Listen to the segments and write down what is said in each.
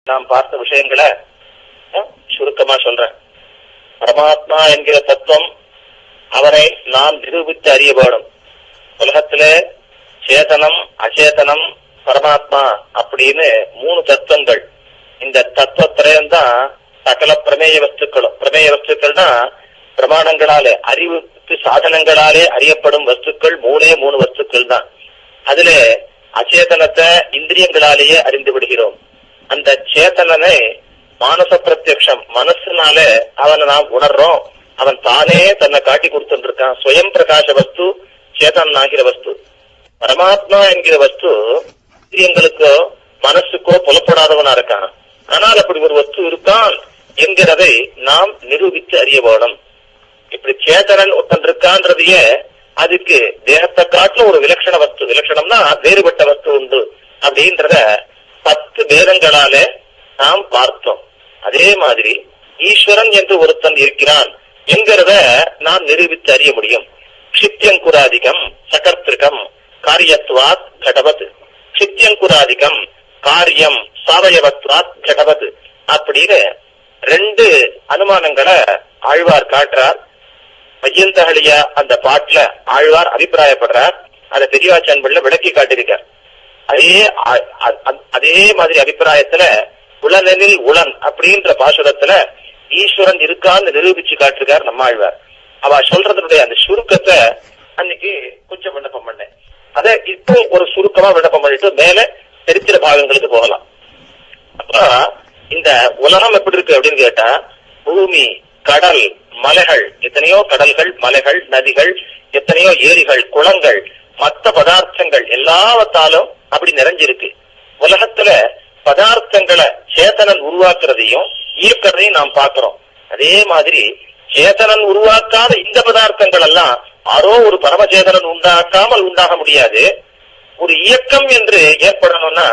நாம் பார்த்த விஷயங்களை அஹ், சுருக்கமா சொல்றேன் பரமாத்மா என்கிற தத்துவம் அவனை நாம் நிரூபித்து அறிய வேணும் உலகத்திலே சேதனம் அச்சேதனம் பரமாத்மா அப்படின்னு மூணு தத்துவங்கள் இந்த தத்துவத்திரயம் தான் சகல பிரமேய வஸ்துக்களும் பிரமேய வஸ்துக்கள்னா பிரமாணங்களாலே அறிவுக்கு சாதனங்களாலே அறியப்படும் வஸ்துக்கள் மூணே மூணு வஸ்துக்கள் தான் அதுல அச்சேதனத்தை இந்திரியங்களாலேயே அறிந்து விடுகிறோம் அந்த சேத்தனனை மானச பிரத்யக்ஷம் மனசுனால அவனை நாம் உணர்றோம் அவன் தானே தன்னை காட்டி கொடுத்துட்டு இருக்கான் சுயம் பிரகாச வஸ்து சேதன் ஆகிற வஸ்து பரமாத்மா என்கிற வஸ்து இந்திரியங்களுக்கோ மனசுக்கோ புலப்படாதவனா இருக்கான் ஆனால் அப்படி ஒரு வஸ்து இருக்கான் என்கிறதை நாம் நிரூபித்து அறிய வேணும் இப்படி சேதனன் ஒருத்தன் இருக்கான்றதையே அதுக்கு தேகத்தை காட்டிலும் ஒரு விலட்சண வஸ்து விலட்சணம்னா வேறுபட்ட வஸ்து உண்டு அப்படின்றத பத்து பேதங்களாலே நாம் பார்த்தோம் அதே மாதிரி ஈஸ்வரன் என்று ஒருத்தன் இருக்கிறான் என்கிறத நாம் நிரூபித்து அறிய முடியும் க்ஷித்யங்குராதிகம் சகர்த்திருக்கம் காரியத்துவாத் கடவத் க்ஷித்யங்குராதிகம் காரியம் சாவயவத்வாத் கடவத் அப்படின்னு ரெண்டு அனுமானங்களை ஆழ்வார் காட்டுறார் மையந்தகலியா அந்த பாட்டுல ஆழ்வார் அபிப்பிராயப்படுறார் அதை பெரியவாச்சன் பிள்ளை விளக்கி காட்டியிருக்கார் அதே அ- அ- அ- அதே மாதிரி அபிப்பிராயத்துல உளனெனில் உளன் அப்படின்ற பாசுரத்துல ஈஸ்வரன் இருக்கான்னு நிரூபிச்சு காட்டிருக்கார் நம்ம ஆழ்வார் அவ சொல்றதுடைய அந்த சுருக்கத்தை அன்னைக்கு கொஞ்சம் விண்ணப்பம் பண்ணேன் அத இப்போ ஒரு சுருக்கமா விண்ணப்பம் பண்ணிட்டு மேல சரித்திர பாகங்களுக்கு போகலாம் அப்ப இந்த உலகம் எப்படி இருக்கு அப்படின்னு கேட்டா பூமி கடல் மலைகள் எத்தனையோ கடல்கள் மலைகள் நதிகள் எத்தனையோ ஏரிகள் குளங்கள் மத்த பதார்த்தங்கள் எல்லாவத்தாலும் அப்படி நிறைஞ்சிருக்கு உலகத்துல பதார்த்தங்களை சேத்தனன் உருவாக்குறதையும் ஈர்க்கிறதையும் நாம் பார்க்கிறோம் அதே மாதிரி சேதனன் உருவாக்காத இந்த பதார்த்தங்கள் எல்லாம் யாரோ ஒரு பரமச்சேதனன் உண்டாக்காமல் உண்டாக முடியாது ஒரு இயக்கம் என்று ஏற்படணும்னா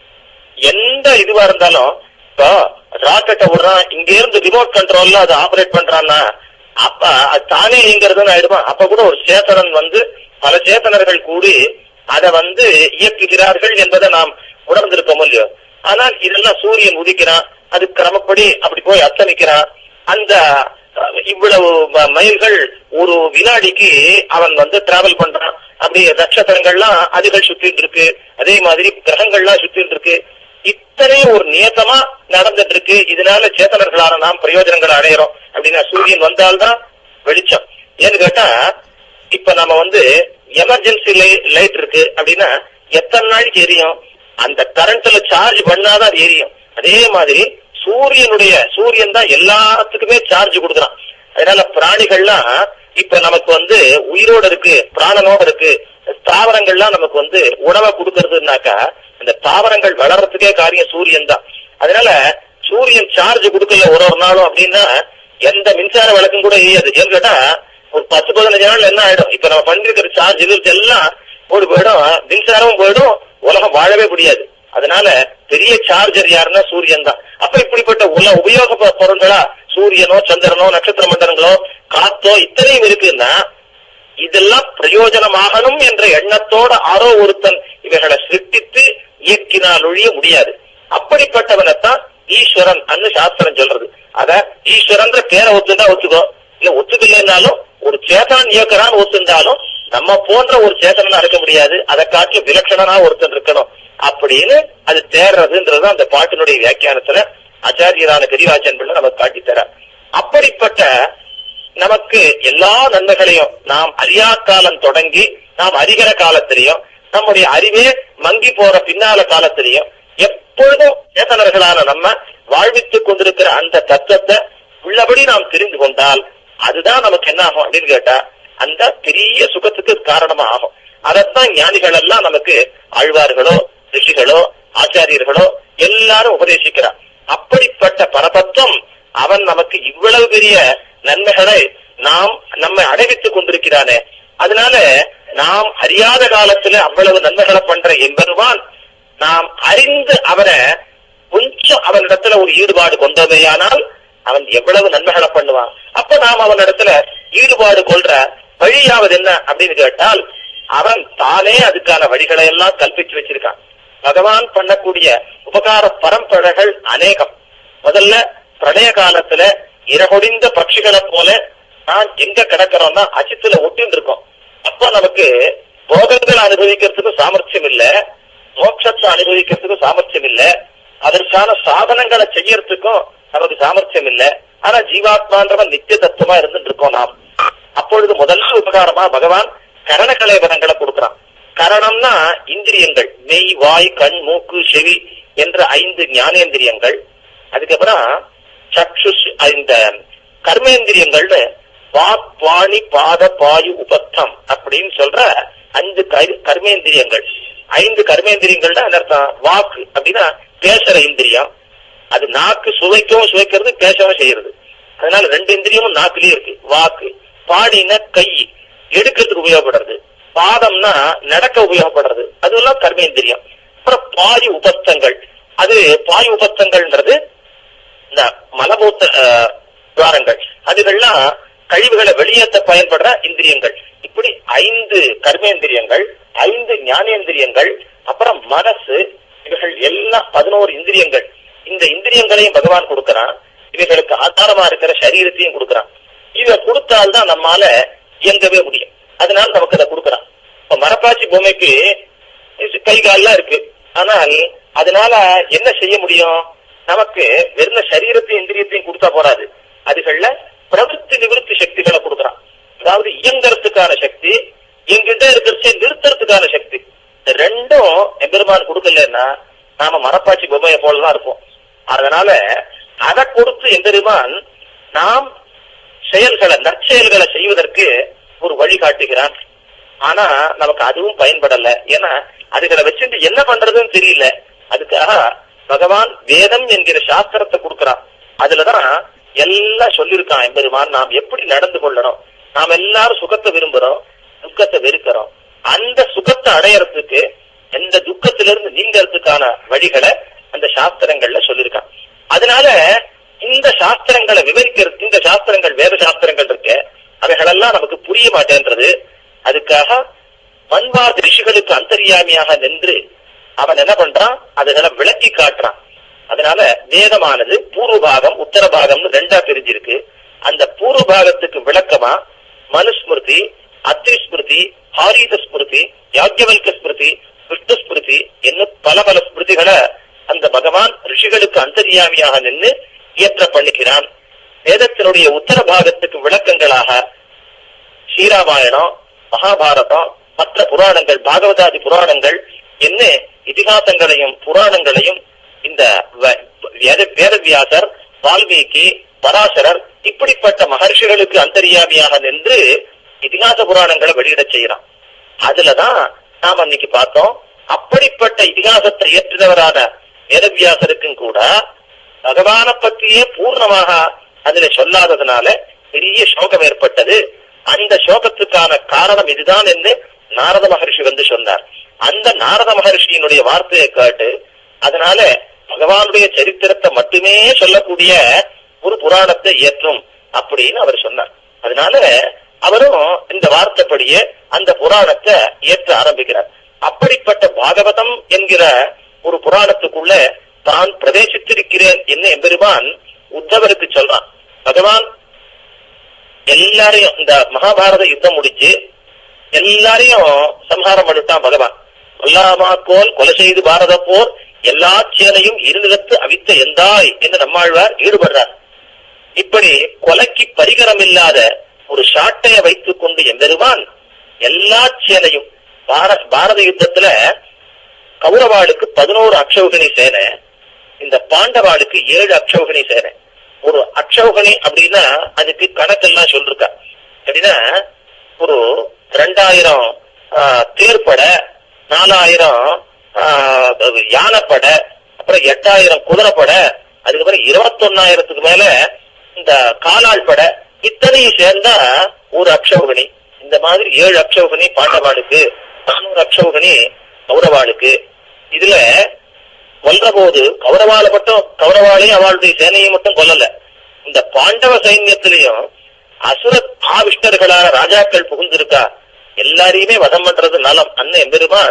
எந்த இதுவா இருந்தாலும் இப்போ ராக்கெட்டை விடுறான் இங்க இருந்து ரிமோட் கண்ட்ரோல்ல அதை ஆபரேட் பண்றான்னா அப்ப அது தானே இயங்கிறதுன்னு ஆயிடுமா அப்ப கூட ஒரு சேத்தனன் வந்து பல சேத்தனர்கள் கூடி அதை வந்து இயக்குகிறார்கள் என்பதை நாம் உணர்ந்திருக்கோம் இல்லையோ ஆனால் இதெல்லாம் சூரியன் உதிக்கிறான் அது கிரமப்படி அப்படி போய் அத்தமிக்கிறான் அந்த அஹ், இவ்வளவு ம- மைல்கள் ஒரு வினாடிக்கு அவன் வந்து டிராவல் பண்றான் அப்படி நட்சத்திரங்கள்லாம் அதுகள் சுத்திட்டு இருக்கு அதே மாதிரி கிரகங்கள்லாம் சுத்திட்டு இருக்கு இத்தனை ஒரு நியத்தமா நடந்துட்டு இருக்கு இதனால சேத்தனர்களான நாம் பிரயோஜனங்களை அடையிறோம் அப்படின்னா சூரியன் வந்தால்தான் வெளிச்சம் ஏன்னு கேட்டா இப்ப நம்ம வந்து எமர்ஜென்சி லைட் இருக்கு அப்படின்னா எத்தனை நாளைக்கு எரியும் அந்த கரண்ட்ல சார்ஜ் பண்ணாதான் அது எரியும் அதே மாதிரி சூரியனுடைய சூரியன் தான் எல்லாத்துக்குமே சார்ஜ் கொடுக்குறான் அதனால பிராணிகள்லாம் இப்ப நமக்கு வந்து உயிரோட இருக்கு பிராணனோட இருக்கு தாவரங்கள்லாம் நமக்கு வந்து உணவை கொடுக்கறதுனாக்கா அந்த தாவரங்கள் வளர்றதுக்கே காரியம் சூரியன் தான் அதனால சூரியன் சார்ஜ் கொடுக்கல ஒரு ஒரு நாளும் அப்படின்னா எந்த மின்சார விளக்கும் கூட எரியாது ஏன்னு கேட்டா ஒரு பத்து பதினஞ்சு நாள் என்ன ஆயிடும் இப்ப நம்ம பண்ணிருக்கிற சார்ஜ் இது எல்லாம் ஓடி போயிடும் மின்சாரமும் போயிடும் உலகம் வாழவே முடியாது அதனால பெரிய சார்ஜர் யாருன்னா சூரியன் தான் அப்ப இப்படிப்பட்ட உல உபயோக பொ- பொருள்களா சூரியனோ சந்திரனோ நட்சத்திர மண்டலங்களோ காத்தோ இத்தனையும் இருக்குன்னா இதெல்லாம் பிரயோஜனமாகணும் என்ற எண்ணத்தோட ஆரோ ஒருத்தன் இவைகளை சிருஷ்டித்து இயக்கினால் ஒழிய முடியாது அப்படிப்பட்டவனைத்தான் ஈஸ்வரன் அன்னு சாஸ்திரம் சொல்றது அத ஈஸ்வரன்ற பேரை ஒத்துண்டா ஒத்துக்கோ இல்ல ஒத்துக்கலைன்னாலும் ஒரு சேதனன் இயக்குறான்னு ஒத்துண்டாலும் நம்ம போன்ற ஒரு சேதனனா இருக்க முடியாது அதை காட்டி விலட்சணனா ஒருத்தன் இருக்கணும் அப்படின்னு அது தேர்றதுன்றது அந்த பாட்டினுடைய வியாக்கியானத்துல ஆச்சாரியரான பெரியவாச்சன் பிள்ளை நமக்கு காட்டித் தர அப்படிப்பட்ட நமக்கு எல்லா நன்மைகளையும் நாம் அறியா காலம் தொடங்கி நாம் அறிகிற காலத்திலையும் நம்முடைய அறிவே மங்கி போற பின்னால காலத்திலையும் எப்பொழுதும் சேதனர்களான நம்ம வாழ்வித்துக் கொண்டிருக்கிற அந்த தத்துவத்தை உள்ளபடி நாம் தெரிந்து கொண்டால் அதுதான் நமக்கு என்ன ஆகும் அப்படின்னு கேட்டா அந்த பெரிய சுகத்துக்கு காரணமா ஆகும் அதைத்தான் ஞானிகள் எல்லாம் நமக்கு ஆழ்வார்களோ ரிஷிகளோ ஆச்சாரியர்களோ எல்லாரும் உபதேசிக்கிறார் அப்படிப்பட்ட பரதத்துவம் அவன் நமக்கு இவ்வளவு பெரிய நன்மைகளை நாம் நம்மை அடைவித்துக் கொண்டிருக்கிறானே அதனால நாம் அறியாத காலத்துல அவ்வளவு நன்மைகளை பண்ற என்பதுவான் நாம் அறிந்து அவனை கொஞ்சம் அவனிடத்துல ஒரு ஈடுபாடு கொண்டதையானால் அவன் எவ்வளவு நன்மைகளை பண்ணுவான் அப்ப நாம் அவனிடத்துல ஈடுபாடு கொள்ற வழியாவது என்ன அப்படின்னு கேட்டால் அவன் தானே அதுக்கான வழிகளை எல்லாம் கல்பிச்சு வச்சிருக்கான் பகவான் பண்ணக்கூடிய உபகார பரம்பரைகள் அநேகம் முதல்ல பிரளய காலத்துல இரகொடிந்த பட்சிகளை போல நான் எங்க கிடக்கிறோம்னா அஜித்துல ஒட்டின்னு இருக்கோம் அப்ப நமக்கு போகங்களை அனுபவிக்கிறதுக்கு சாமர்த்தியம் இல்ல மோட்சத்தை அனுபவிக்கிறதுக்கு சாமர்த்தியம் இல்ல அதற்கான சாதனங்களை செய்யறதுக்கும் நமக்கு சாமர்த்தியம் இல்ல ஆனா ஜீவாத்மான்றவன் நித்திய தத்துவமா இருந்துட்டு இருக்கோம் நாம் அப்பொழுது முதல் உபகாரமா பகவான் கரண கலைவரங்களை கொடுக்கிறான் கரணம்னா இந்திரியங்கள் மெய் வாய் கண் மூக்கு செவி என்ற ஐந்து ஞானேந்திரியங்கள் அதுக்கப்புறம் சக்ஷுஷ் இந்த கர்மேந்திரியங்கள்னு வாக் வாணி பாத பாயு உபத்தம் அப்படின்னு சொல்ற அஞ்சு கரு- கர்மேந்திரியங்கள் ஐந்து கர்மேந்திரியங்கள்னா அந்த அர்த்தம் வாக்கு அப்படின்னா பேசுற இந்திரியம் அது நாக்கு சுவைக்கவும் சுவைக்கிறது பேசவும் செய்யறது அதனால ரெண்டு இந்திரியமும் நாக்குலயே இருக்கு வாக்கு பாடினா கை எடுக்கிறதுக்கு உபயோகப்படுறது பாதம்னா நடக்க உபயோகப்படுறது அதுவெல்லாம் கர்மேந்திரியம் அப்புறம் பாயு உபஸ்தங்கள் அது பாயு உபஸ்தங்கள்ன்றது இந்த மலமூத்த அஹ், துவாரங்கள் அதுகள்லாம் கழிவுகளை வெளியேற்ற பயன்படுற இந்திரியங்கள் இப்படி ஐந்து கர்மேந்திரியங்கள் ஐந்து ஞானேந்திரியங்கள் அப்புறம் மனசு இவைகள் எல்லாம் பதினோரு இந்திரியங்கள் இந்த இந்திரியங்களையும் பகவான் கொடுக்கறான் இவைகளுக்கு ஆதாரமா இருக்கிற சரீரத்தையும் கொடுக்கறான் இதை கொடுத்தால்தான் நம்மால இயங்கவே முடியும் அதனால நமக்கு அதை கொடுக்கறான் இப்ப மரப்பாச்சி பொம்மைக்கு கை கால்லாம் இருக்கு ஆனால் அதனால என்ன செய்ய முடியும் நமக்கு வெறும் சரீரத்தையும் இந்திரியத்தையும் கொடுத்தா போறாது அதுகள்ல பிரவೃತ್ತಿ நிவிருத்தி சக்திகளை கொடுக்கறான் அதாவது இயங்கறதுக்கான சக்தி எங்கிட்ட இருக்கிறச்சே நிறுத்துறதுக்கான சக்தி இந்த ரெண்டும் எம்பெருமான் கொடுக்கலன்னா நாம மரப்பாச்சி பொம்மையை போலதான் இருப்போம் அதனால அதை கொடுத்து எம்பெருமான் நாம் செயல்களை நற்செயல்களை செய்வதற்கு ஒரு வழி காட்டுகிறான் ஆனா நமக்கு அதுவும் பயன்படல ஏன்னா அதுகளை வச்சுட்டு என்ன பண்றதுன்னு தெரியல அதுக்காக பகவான் வேதம் என்கிற சாஸ்திரத்தை கொடுக்கறான் அதுலதான் எல்லாம் சொல்லியிருக்கான் எம்பெருமான் நாம் எப்படி நடந்து கொள்ளணும் நாம் எல்லாரும் சுகத்தை விரும்புறோம் துக்கத்தை வெறுக்கிறோம் அந்த சுகத்தை அடையறதுக்கு எந்த துக்கத்திலிருந்து நீங்கிறதுக்கான வழிகளை அந்த சாஸ்திரங்கள்ல சொல்லியிருக்கான் அதனால இந்த சாஸ்திரங்களை விவரிக்கிறது இந்த சாஸ்திரங்கள் வேத சாஸ்திரங்கள் இருக்கு அவைகளெல்லாம் நமக்கு புரிய மாட்டேன்றது அதுக்காக மன்வாத ரிஷிகளுக்கு அந்தரியாமியாக நின்று அவன் என்ன பண்றான் அதுகளை விளக்கி காட்டுறான் அதனால வேதமானது பூர்வ பாகம் உத்தர பாகம்னு ரெண்டா பிரிஞ்சிருக்கு அந்த பூர்வ பாகத்துக்கு விளக்கமா மனுஸ்மிருதி அத்ரி ஸ்மிருதி ஹாரீத ஸ்மிருதி யாக்யவல்க ஸ்மிருதி விஷ்ணு ஸ்மிருதி என்னும் பல பல ஸ்மிருதிகளை அந்த பகவான் ரிஷிகளுக்கு அந்தரியாமியாக நின்று இயற்ற பண்ணுகிறான் வேதத்தினுடைய உத்தர பாகத்துக்கு விளக்கங்களாக ஸ்ரீராமாயணம் மகாபாரதம் மற்ற புராணங்கள் பாகவதாதி புராணங்கள் என்ன இதிகாசங்களையும் புராணங்களையும் இந்த வ- வேத- வேதவியாசர் வால்மீகி பராசரர் இப்படிப்பட்ட மகர்ஷிகளுக்கு அந்தரியாமியாக நின்று இதிகாச புராணங்களை வெளியிடச் செய்யறான் அதுலதான் நாம அன்னைக்கு பார்த்தோம் அப்படிப்பட்ட இதிகாசத்தை ஏற்றினவரான வேதவியாசருக்கும் கூட பகவான பற்றியே பூர்ணமாக அதுல சொல்லாததுனால பெரிய சோகம் ஏற்பட்டது அந்த சோகத்துக்கான காரணம் இதுதான் என்று நாரத மகர்ஷி வந்து சொன்னார் அந்த நாரத மகர்ஷியினுடைய வார்த்தையை கேட்டு அதனால பகவானுடைய சரித்திரத்தை மட்டுமே சொல்லக்கூடிய ஒரு புராணத்தை ஏற்றும் அப்படின்னு அவர் சொன்னார் அதனால அவரும் இந்த வார்த்தைப்படியே அந்த புராணத்தை ஏற்ற ஆரம்பிக்கிறார் அப்படிப்பட்ட பாகவதம் என்கிற ஒரு புராணத்துக்குள்ள தான் பிரவேசித்திருக்கிறேன் என்ன எம்பெருமான் உத்தவருக்கு சொல்றான் பகவான் எல்லாரையும் இந்த மகாபாரத யுத்தம் முடிச்சு எல்லாரையும் சம்ஹாரம் பண்ணிட்டான் பகவான் கொல்லாமாக்கோல் கொலை செய்து பாரத போர் எல்லா சேனையும் இருநிலத்து அவித்த எந்தாய் என்று நம்மாழ்வார் ஈடுபடுறார் இப்படி கொலைக்கு பரிகரம் இல்லாத ஒரு சாட்டைய வைத்துக் கொண்டு எம்பெருமான் எல்லா சேனையும் பார- பாரத யுத்தத்துல கௌரவாளுக்கு பதினோரு அக்ஷௌகணி சேனை இந்த பாண்டவாளுக்கு ஏழு அக்ஷௌகணி சேனை ஒரு அக்ஷௌகணி அப்படின்னா அதுக்கு கணக்கெல்லாம் சொல்லிருக்கா அப்படின்னா ஒரு ரெண்டாயிரம் ஆஹ், தேர்ப்படை நாலாயிரம் ஆஹ், யானைப்படை அப்புறம் எட்டாயிரம் குதிரைப்படை அதுக்கப்புறம் இருபத்தொன்னாயிரத்துக்கு மேல இந்த காலாள் படை இத்தனையும் சேர்ந்தா ஒரு அக்ஷௌகணி இந்த மாதிரி ஏழு அக்ஷௌகணி பாண்டவாளுக்கு நானூறு அக்ஷௌகணி கௌரவாளுக்கு இதுல கொல்ற போது கௌரவால மட்டும் கௌரவாலையும் அவளுடைய சேனையை மட்டும் கொல்லல இந்த பாண்டவ சைன்யத்திலையும் அசுர ஆவிஷ்டர்களான ராஜாக்கள் புகுந்திருக்கா எல்லாரையுமே வதம் பண்றது நலம் அண்ணன் எம்பெருமான்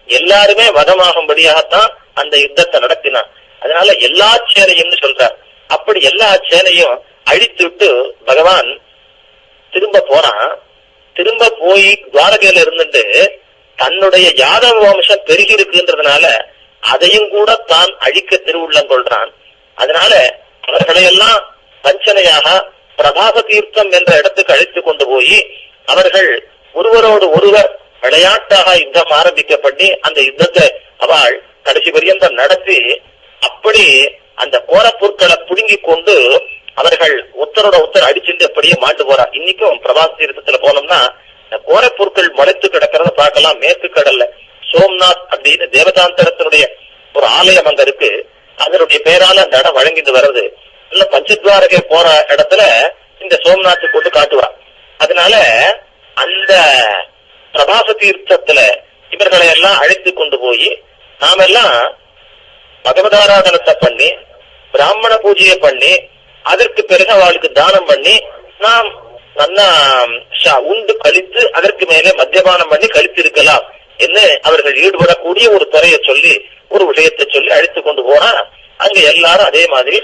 எல்லாருமே வதமாகும்படியாகத்தான் அந்த யுத்தத்தை நடத்தினான் அதனால எல்லா சேனையும் சொல்றார் அப்படி எல்லா சேனையும் அழித்து விட்டு பகவான் திரும்ப போறான் திரும்ப போய் துவாரகையில இருந்துட்டு தன்னுடைய யாதவ வம்சம் பெருகி இருக்குன்றதுனால அதையும் கூட தான் அழிக்க திருவுள்ளம் கொள்றான் அதனால அவர்களையெல்லாம் வஞ்சனையாக பிரபாச தீர்த்தம் என்ற இடத்துக்கு அழைத்து கொண்டு போய் அவர்கள் ஒருவரோடு ஒருவர் விளையாட்டாக யுத்தம் ஆரம்பிக்கப்பட்டு அந்த யுத்தத்தை அவள் கடைசி பரியந்தம் நடத்தி அப்படி அந்த கோரப்பொருட்களை புடுங்கி கொண்டு அவர்கள் ஒருத்தரோட ஒருத்தர் அடிச்சுட்டு அப்படியே மாண்டு போறா இன்னைக்கும் பிரபாச தீர்த்தத்துல போனோம்னா இந்த கோரப்பொருட்கள் முளைத்து கிடக்கிறத பார்க்கலாம் மேற்கு கடல்ல சோம்நாத் அப்படின்னு தேவதாந்தரத்தினுடைய ஒரு ஆலயம் அங்க இருக்கு அதனுடைய பேரால அந்த இடம் வழங்கிட்டு வர்றது இல்ல பஞ்சத்வாரகை போற இடத்துல இந்த சோம்நாத் கொண்டு காட்டுவா அதனால அந்த பிரபாச தீர்த்தத்துல இவர்களை எல்லாம் அழைத்து கொண்டு போய் நாமெல்லாம் பகவதாராதனத்தை பண்ணி பிராமண பூஜையை பண்ணி அதற்கு பிறகு அவளுக்கு தானம் பண்ணி நாம் நல்லா ஷா- உண்டு கழித்து அதற்கு மேலே மத்தியபானம் பண்ணி கழித்திருக்கலாம் என்ன அவர்கள் ஈடுபடக்கூடிய ஒரு துறையை சொல்லி ஒரு விஷயத்தை சொல்லி அழைத்து கொண்டு போனா அங்க எல்லாரும் அதே மாதிரி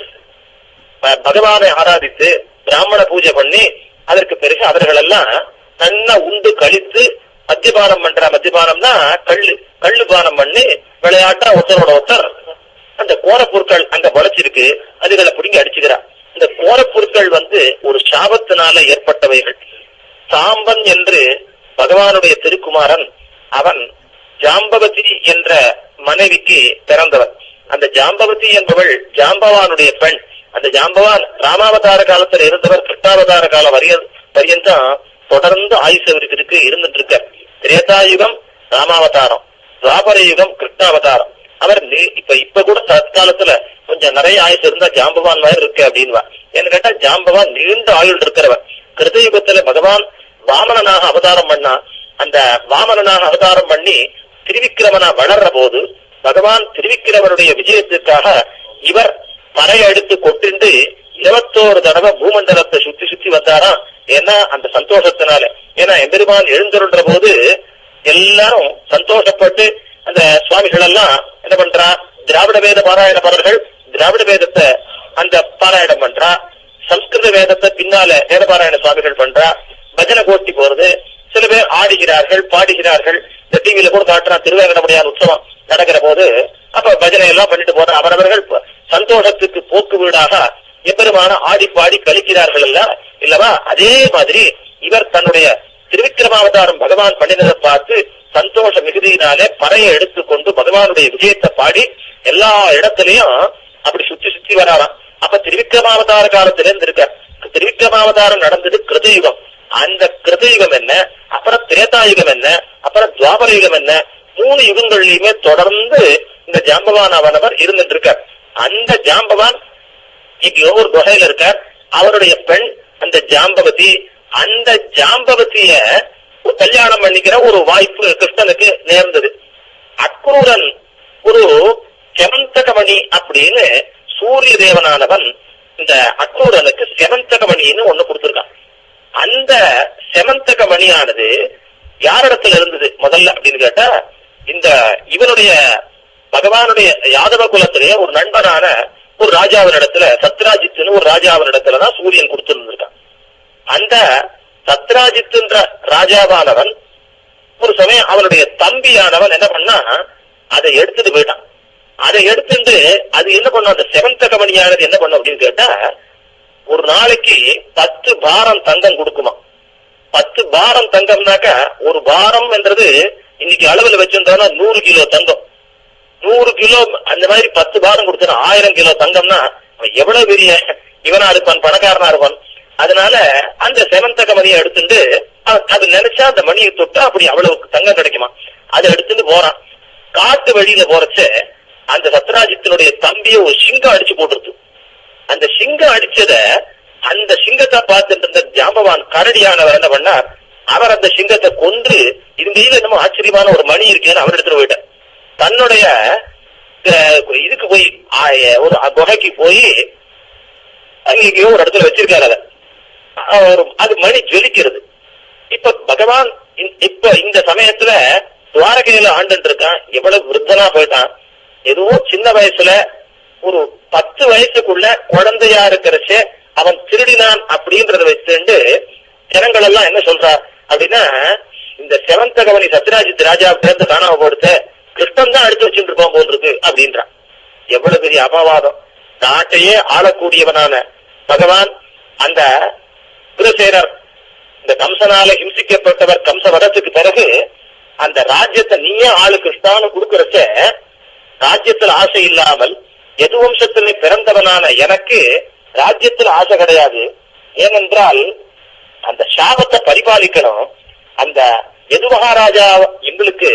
ப- பகவானை ஆராதித்து பிராமண பூஜை பண்ணி அதற்கு பிறகு அவர்கள் எல்லாம் நல்லா உண்டு கழித்து மத்தியபானம் பண்ற மத்தியபானம்னா கள்ளு கள்ளு பானம் பண்ணி விளையாட்டா ஒருத்தரோட ஒருத்தர் அந்த கோரப்பொருட்கள் அங்க முளைச்சிருக்கு அதுகளை பிடிங்கி அடிச்சுக்கிறா இந்த கோரப்பொருட்கள் வந்து ஒரு சாபத்தினால ஏற்பட்டவைகள் சாம்பன் என்று பகவானுடைய திருக்குமாரன் அவன் ஜாம்பவதி என்ற மனைவிக்கு பிறந்தவன் அந்த ஜாம்பவதி என்பவள் ஜாம்பவானுடைய பெண் அந்த ஜாம்பவான் ராமாவதார காலத்துல இருந்தவர் கிருஷ்ணாவதார காலம் வரைய பரியந்தம் தொடர்ந்து ஆயுசு அவருக்கு இருக்கு இருந்துட்டு இருக்க திரேதாயுகம் ராமாவதாரம் துவாபர யுகம் கிருஷ்ணாவதாரம் அவர் நீ- இப்ப இப்ப கூட தற்காலத்துல கொஞ்சம் நிறைய ஆயுசு இருந்தா ஜாம்பவான் மாதிரி இருக்கு அப்படின்வா ஏன்னு கேட்டா ஜாம்பவான் நீண்ட ஆயுள் இருக்கிறவர் கிருதயுகத்துல பகவான் வாமனனாக அவதாரம் பண்ணா அந்த வாமனனாக அவதாரம் பண்ணி திருவிக்கிரமனா வளர்ற போது பகவான் திருவிக்கிரமனுடைய விஜயத்துக்காக இவர் பறை எடுத்து கொட்டிண்டு இருபத்தோரு தடவை பூமண்டலத்தை சுத்தி சுத்தி வந்தாராம் ஏன்னா அந்த சந்தோஷத்தினால ஏன்னா எம்பெருமான் எழுந்தருன்ற போது எல்லாரும் சந்தோஷப்பட்டு அந்த சுவாமிகள் எல்லாம் என்ன பண்றா திராவிட வேத பாராயணப்பாளர்கள் திராவிட வேதத்தை அந்த பாராயணம் பண்றா சம்ஸ்கிருத வேதத்தை பின்னால வேதபாராயண சுவாமிகள் பண்றா பஜனை கோஷ்டி போறது சில பேர் ஆடுகிறார்கள் பாடுகிறார்கள் இந்த டிவியில கூட காட்டுறா திருவேங்கடமுடியார் உற்சவம் நடக்கிற போது அப்ப பஜனை எல்லாம் பண்ணிட்டு போற அவரவர்கள் ப- சந்தோஷத்துக்கு போக்கு வீடாக எப்பெருமான ஆடி பாடி கழிக்கிறார்கள் இல்ல இல்லவா அதே மாதிரி இவர் தன்னுடைய திருவிக்கிரமாவதாரம் பகவான் பண்ணினதை பார்த்து சந்தோஷ மிகுதியினாலே பறையை எடுத்துக்கொண்டு பகவானுடைய விஜயத்தை பாடி எல்லா இடத்துலயும் அப்படி சுத்தி சுத்தி வராராம் அப்ப திருவிக்கிரமாவதார காலத்துல இருந்து இருக்க திருவிக்கிரமாவதாரம் நடந்தது கிருதயுகம் அந்த கிருதயுகம் என்ன அப்புறம் திரேதாயுகம் என்ன அப்புறம் துவாபர யுகம் என்ன மூணு யுகங்கள்லயுமே தொடர்ந்து இந்த ஜாம்பவான் அவனவர் இருந்துட்டு இருக்கார் அந்த ஜாம்பவான் இங்க ஒரு குகையில இருக்கார் அவருடைய பெண் அந்த ஜாம்பவதி அந்த ஜாம்பவதிய ஒரு கல்யாணம் பண்ணிக்கிற ஒரு வாய்ப்பு கிருஷ்ணனுக்கு நேர்ந்தது அக்ரூரன் ஒரு செமந்தகமணி அப்படின்னு சூரிய தேவனானவன் இந்த அக்ரூரனுக்கு செமந்தகமணின்னு ஒண்ணு கொடுத்திருக்கான் அந்த செமந்தக மணியானது யாரிடத்துல இருந்தது முதல்ல அப்படின்னு கேட்டா இந்த இவனுடைய பகவானுடைய யாதவ குலத்திலேயே ஒரு நண்பனான ஒரு ராஜாவினிடத்துல சத்ராஜித்துன்னு ஒரு ராஜாவினிடத்துலதான் சூரியன் கொடுத்திருந்திருக்கான் அந்த சத்ராஜித்துன்ற ராஜாவானவன் ஒரு சமயம் அவனுடைய தம்பியானவன் என்ன பண்ணா அதை எடுத்துட்டு போயிட்டான் அதை எடுத்துட்டு அது என்ன பண்ணும் அந்த செவந்த கமணியானது என்ன பண்ணும் அப்படின்னு கேட்டா ஒரு நாளைக்கு பத்து பாரம் தங்கம் கொடுக்குமா பத்து பாரம் தங்கம்னாக்க ஒரு பாரம் என்றது இன்னைக்கு அளவுல வச்சிருந்தோம்னா நூறு கிலோ தங்கம் நூறு கிலோ அந்த மாதிரி பத்து பாரம் கொடுத்தா ஆயிரம் கிலோ தங்கம்னா அவன் எவ்வளவு பெரிய இவனா இருப்பான் பணக்காரனா இருப்பான் அதனால அந்த செவந்தக மணியை எடுத்துட்டு அவன் அது நினைச்சா அந்த மணியை தொட்டா அப்படி அவ்வளவு தங்கம் கிடைக்குமா அதை எடுத்துட்டு போறான் காட்டு வழியில போறச்ச அந்த சத்ராஜித்தினுடைய தம்பியை ஒரு சிங்கம் அடிச்சு போட்டுருது அந்த சிங்கம் அடிச்சத அந்த சிங்கத்தை பார்த்துட்டு இருந்த ஜாம்பவான் கரடியானவர் என்ன பண்ணார் அவர் அந்த சிங்கத்தை கொன்று இது மீது என்னமோ ஆச்சரியமான ஒரு மணி இருக்குன்னு அவர் எடுத்துட்டு போயிட்டார் தன்னுடைய அஹ், இதுக்கு போய் ஆ- ஒரு குகைக்கு போய் அங்க எங்கேயோ ஒரு இடத்துல வச்சிருக்காரு அதை அவர் அது மணி ஜொலிக்கிறது இப்ப பகவான் இந்த- இப்ப இந்த சமயத்துல துவாரகையில ஆண்டுட்டு இருக்கான் எவ்வளவு விருத்தனா போயிட்டான் எதுவும் சின்ன வயசுல ஒரு பத்து வயசுக்குள்ள குழந்தையா இருக்கிறச்சே அவன் திருடினான் அப்படின்றத வச்சுட்டு ஜனங்கள் எல்லாம் என்ன சொல்றா அப்படின்னா இந்த செவந்தகவனி சத்யராஜித் ராஜா பிறந்து காணாம போடுத்த கிருஷ்ணன் தான் எடுத்து வச்சுட்டு இருப்பான் போல் இருக்கு அப்படின்றான் எவ்வளவு பெரிய அபவாதம் நாட்டையே ஆளக்கூடியவனான பகவான் அந்த குலசேனர் இந்த கம்சனால ஹிம்சிக்கப்பட்டவர் கம்ச வதத்துக்கு பிறகு அந்த ராஜ்யத்தை நீயே ஆளு கிருஷ்ணான்னு கொடுக்கறச்ச ராஜ்யத்துல ஆசை இல்லாமல் எது வம்சத்துல பிறந்தவனான எனக்கு ராஜ்யத்துல ஆசை கிடையாது ஏனென்றால் அந்த சாபத்தை பரிபாலிக்கணும் அந்த எது மகாராஜா எங்களுக்கு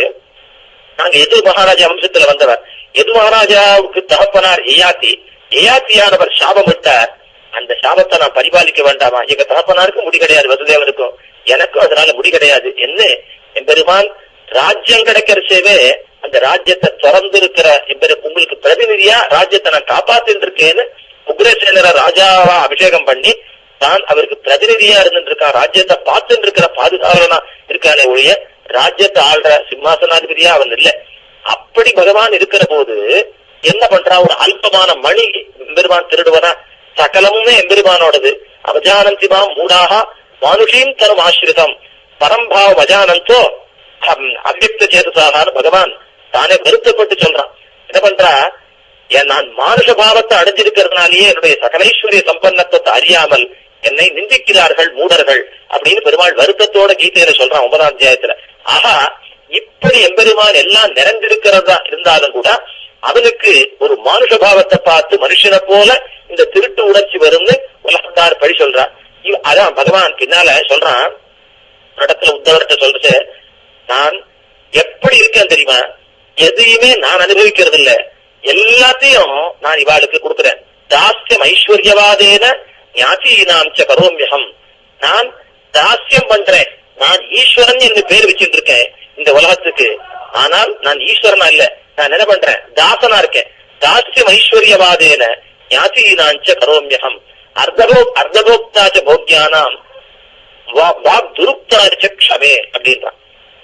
நாங்க எது மகாராஜா வம்சத்துல வந்தவர் எது மகாராஜாவுக்கு தகப்பனார் ஏயாத்தி ஏயாத்தியானவர் சாபம் விட்டார் அந்த சாபத்தை நான் பரிபாலிக்க வேண்டாமா எங்க தகப்பனாருக்கும் முடி கிடையாது வசுதேவனுக்கும் எனக்கும் அதனால முடி கிடையாது என்ன எம்பெருமான் ராஜ்யம் கிடைக்கிறச்சேவே அந்த ராஜ்யத்தை திறந்து இருக்கிற எம்பெரு உங்களுக்கு பிரதிநிதியா ராஜ்யத்தை நான் காப்பாத்திட்டு இருக்கேன்னு உக்ரசேனரை ராஜாவா அபிஷேகம் பண்ணி தான் அவருக்கு பிரதிநிதியா இருந்துட்டு இருக்கான் ராஜ்யத்தை பார்த்துட்டு இருக்கிற பாதுகாவலனா இருக்கானே ஒழிய ராஜ்யத்தை ஆள்ற சிம்மாசனாதிபதியா அவன் இல்ல அப்படி பகவான் இருக்கிற போது என்ன பண்றான் ஒரு அல்பமான மணி எம்பெருமான் திருடுவனா சகலமுமே எம்பெருமானோடது அவஜானந்திமாம் மூடாக மானுஷீம் தரும் ஆசிரிதம் பரம்பாவம் அஜானந்தோ அவ்வக்த சேதசாகான்னு பகவான் தானே வருத்தப்பட்டு சொல்றான் என்ன பண்றா ஏன் நான் மானுஷ பாவத்தை அடைஞ்சிருக்கிறதுனாலேயே என்னுடைய சகலைஸ்வரிய சம்பன்னத்துவத்தை அறியாமல் என்னை நிந்திக்கிறார்கள் மூடர்கள் அப்படின்னு பெருமாள் வருத்தத்தோட கீதையில சொல்றான் ஒன்பதாம் அத்தியாயத்துல ஆஹா இப்படி எம்பெருமான் எல்லாம் நிறைந்திருக்கிறதா இருந்தாலும் கூட அவனுக்கு ஒரு மானுஷ பாவத்தை பார்த்து மனுஷனை போல இந்த திருட்டு உணர்ச்சி வரும்னு உலகத்தார் பழி சொல்றான் இவ- அதான் பகவான் பின்னால சொல்றான் ஒரு இடத்துல உத்தவர்கிட்ட சொல்றது நான் எப்படி இருக்கேன் தெரியுமா எதையுமே நான் அனுபவிக்கிறது இல்ல எல்லாத்தையும் நான் இவாளுக்கு கொடுக்கிறேன் தாஸ்யம் ஐஸ்வர்யவாதேன ஞாத்தீனாம் ச கரோமியகம் நான் தாஸ்யம் பண்றேன் நான் ஈஸ்வரன் என்று பேர் வச்சுட்டு இருக்கேன் இந்த உலகத்துக்கு ஆனால் நான் ஈஸ்வரனா இல்ல நான் என்ன பண்றேன் தாசனா இருக்கேன் தாஸ்யம் ஐஸ்வர்யவாதேன ஞாத்தீனாஞ்ச கரோமியகம் அர்த்தகோ அர்த்தகோக்தாச்ச போக்யானாம் வா- வாக் துருப்தாச்ச க்ஷமே அப்படின்றான்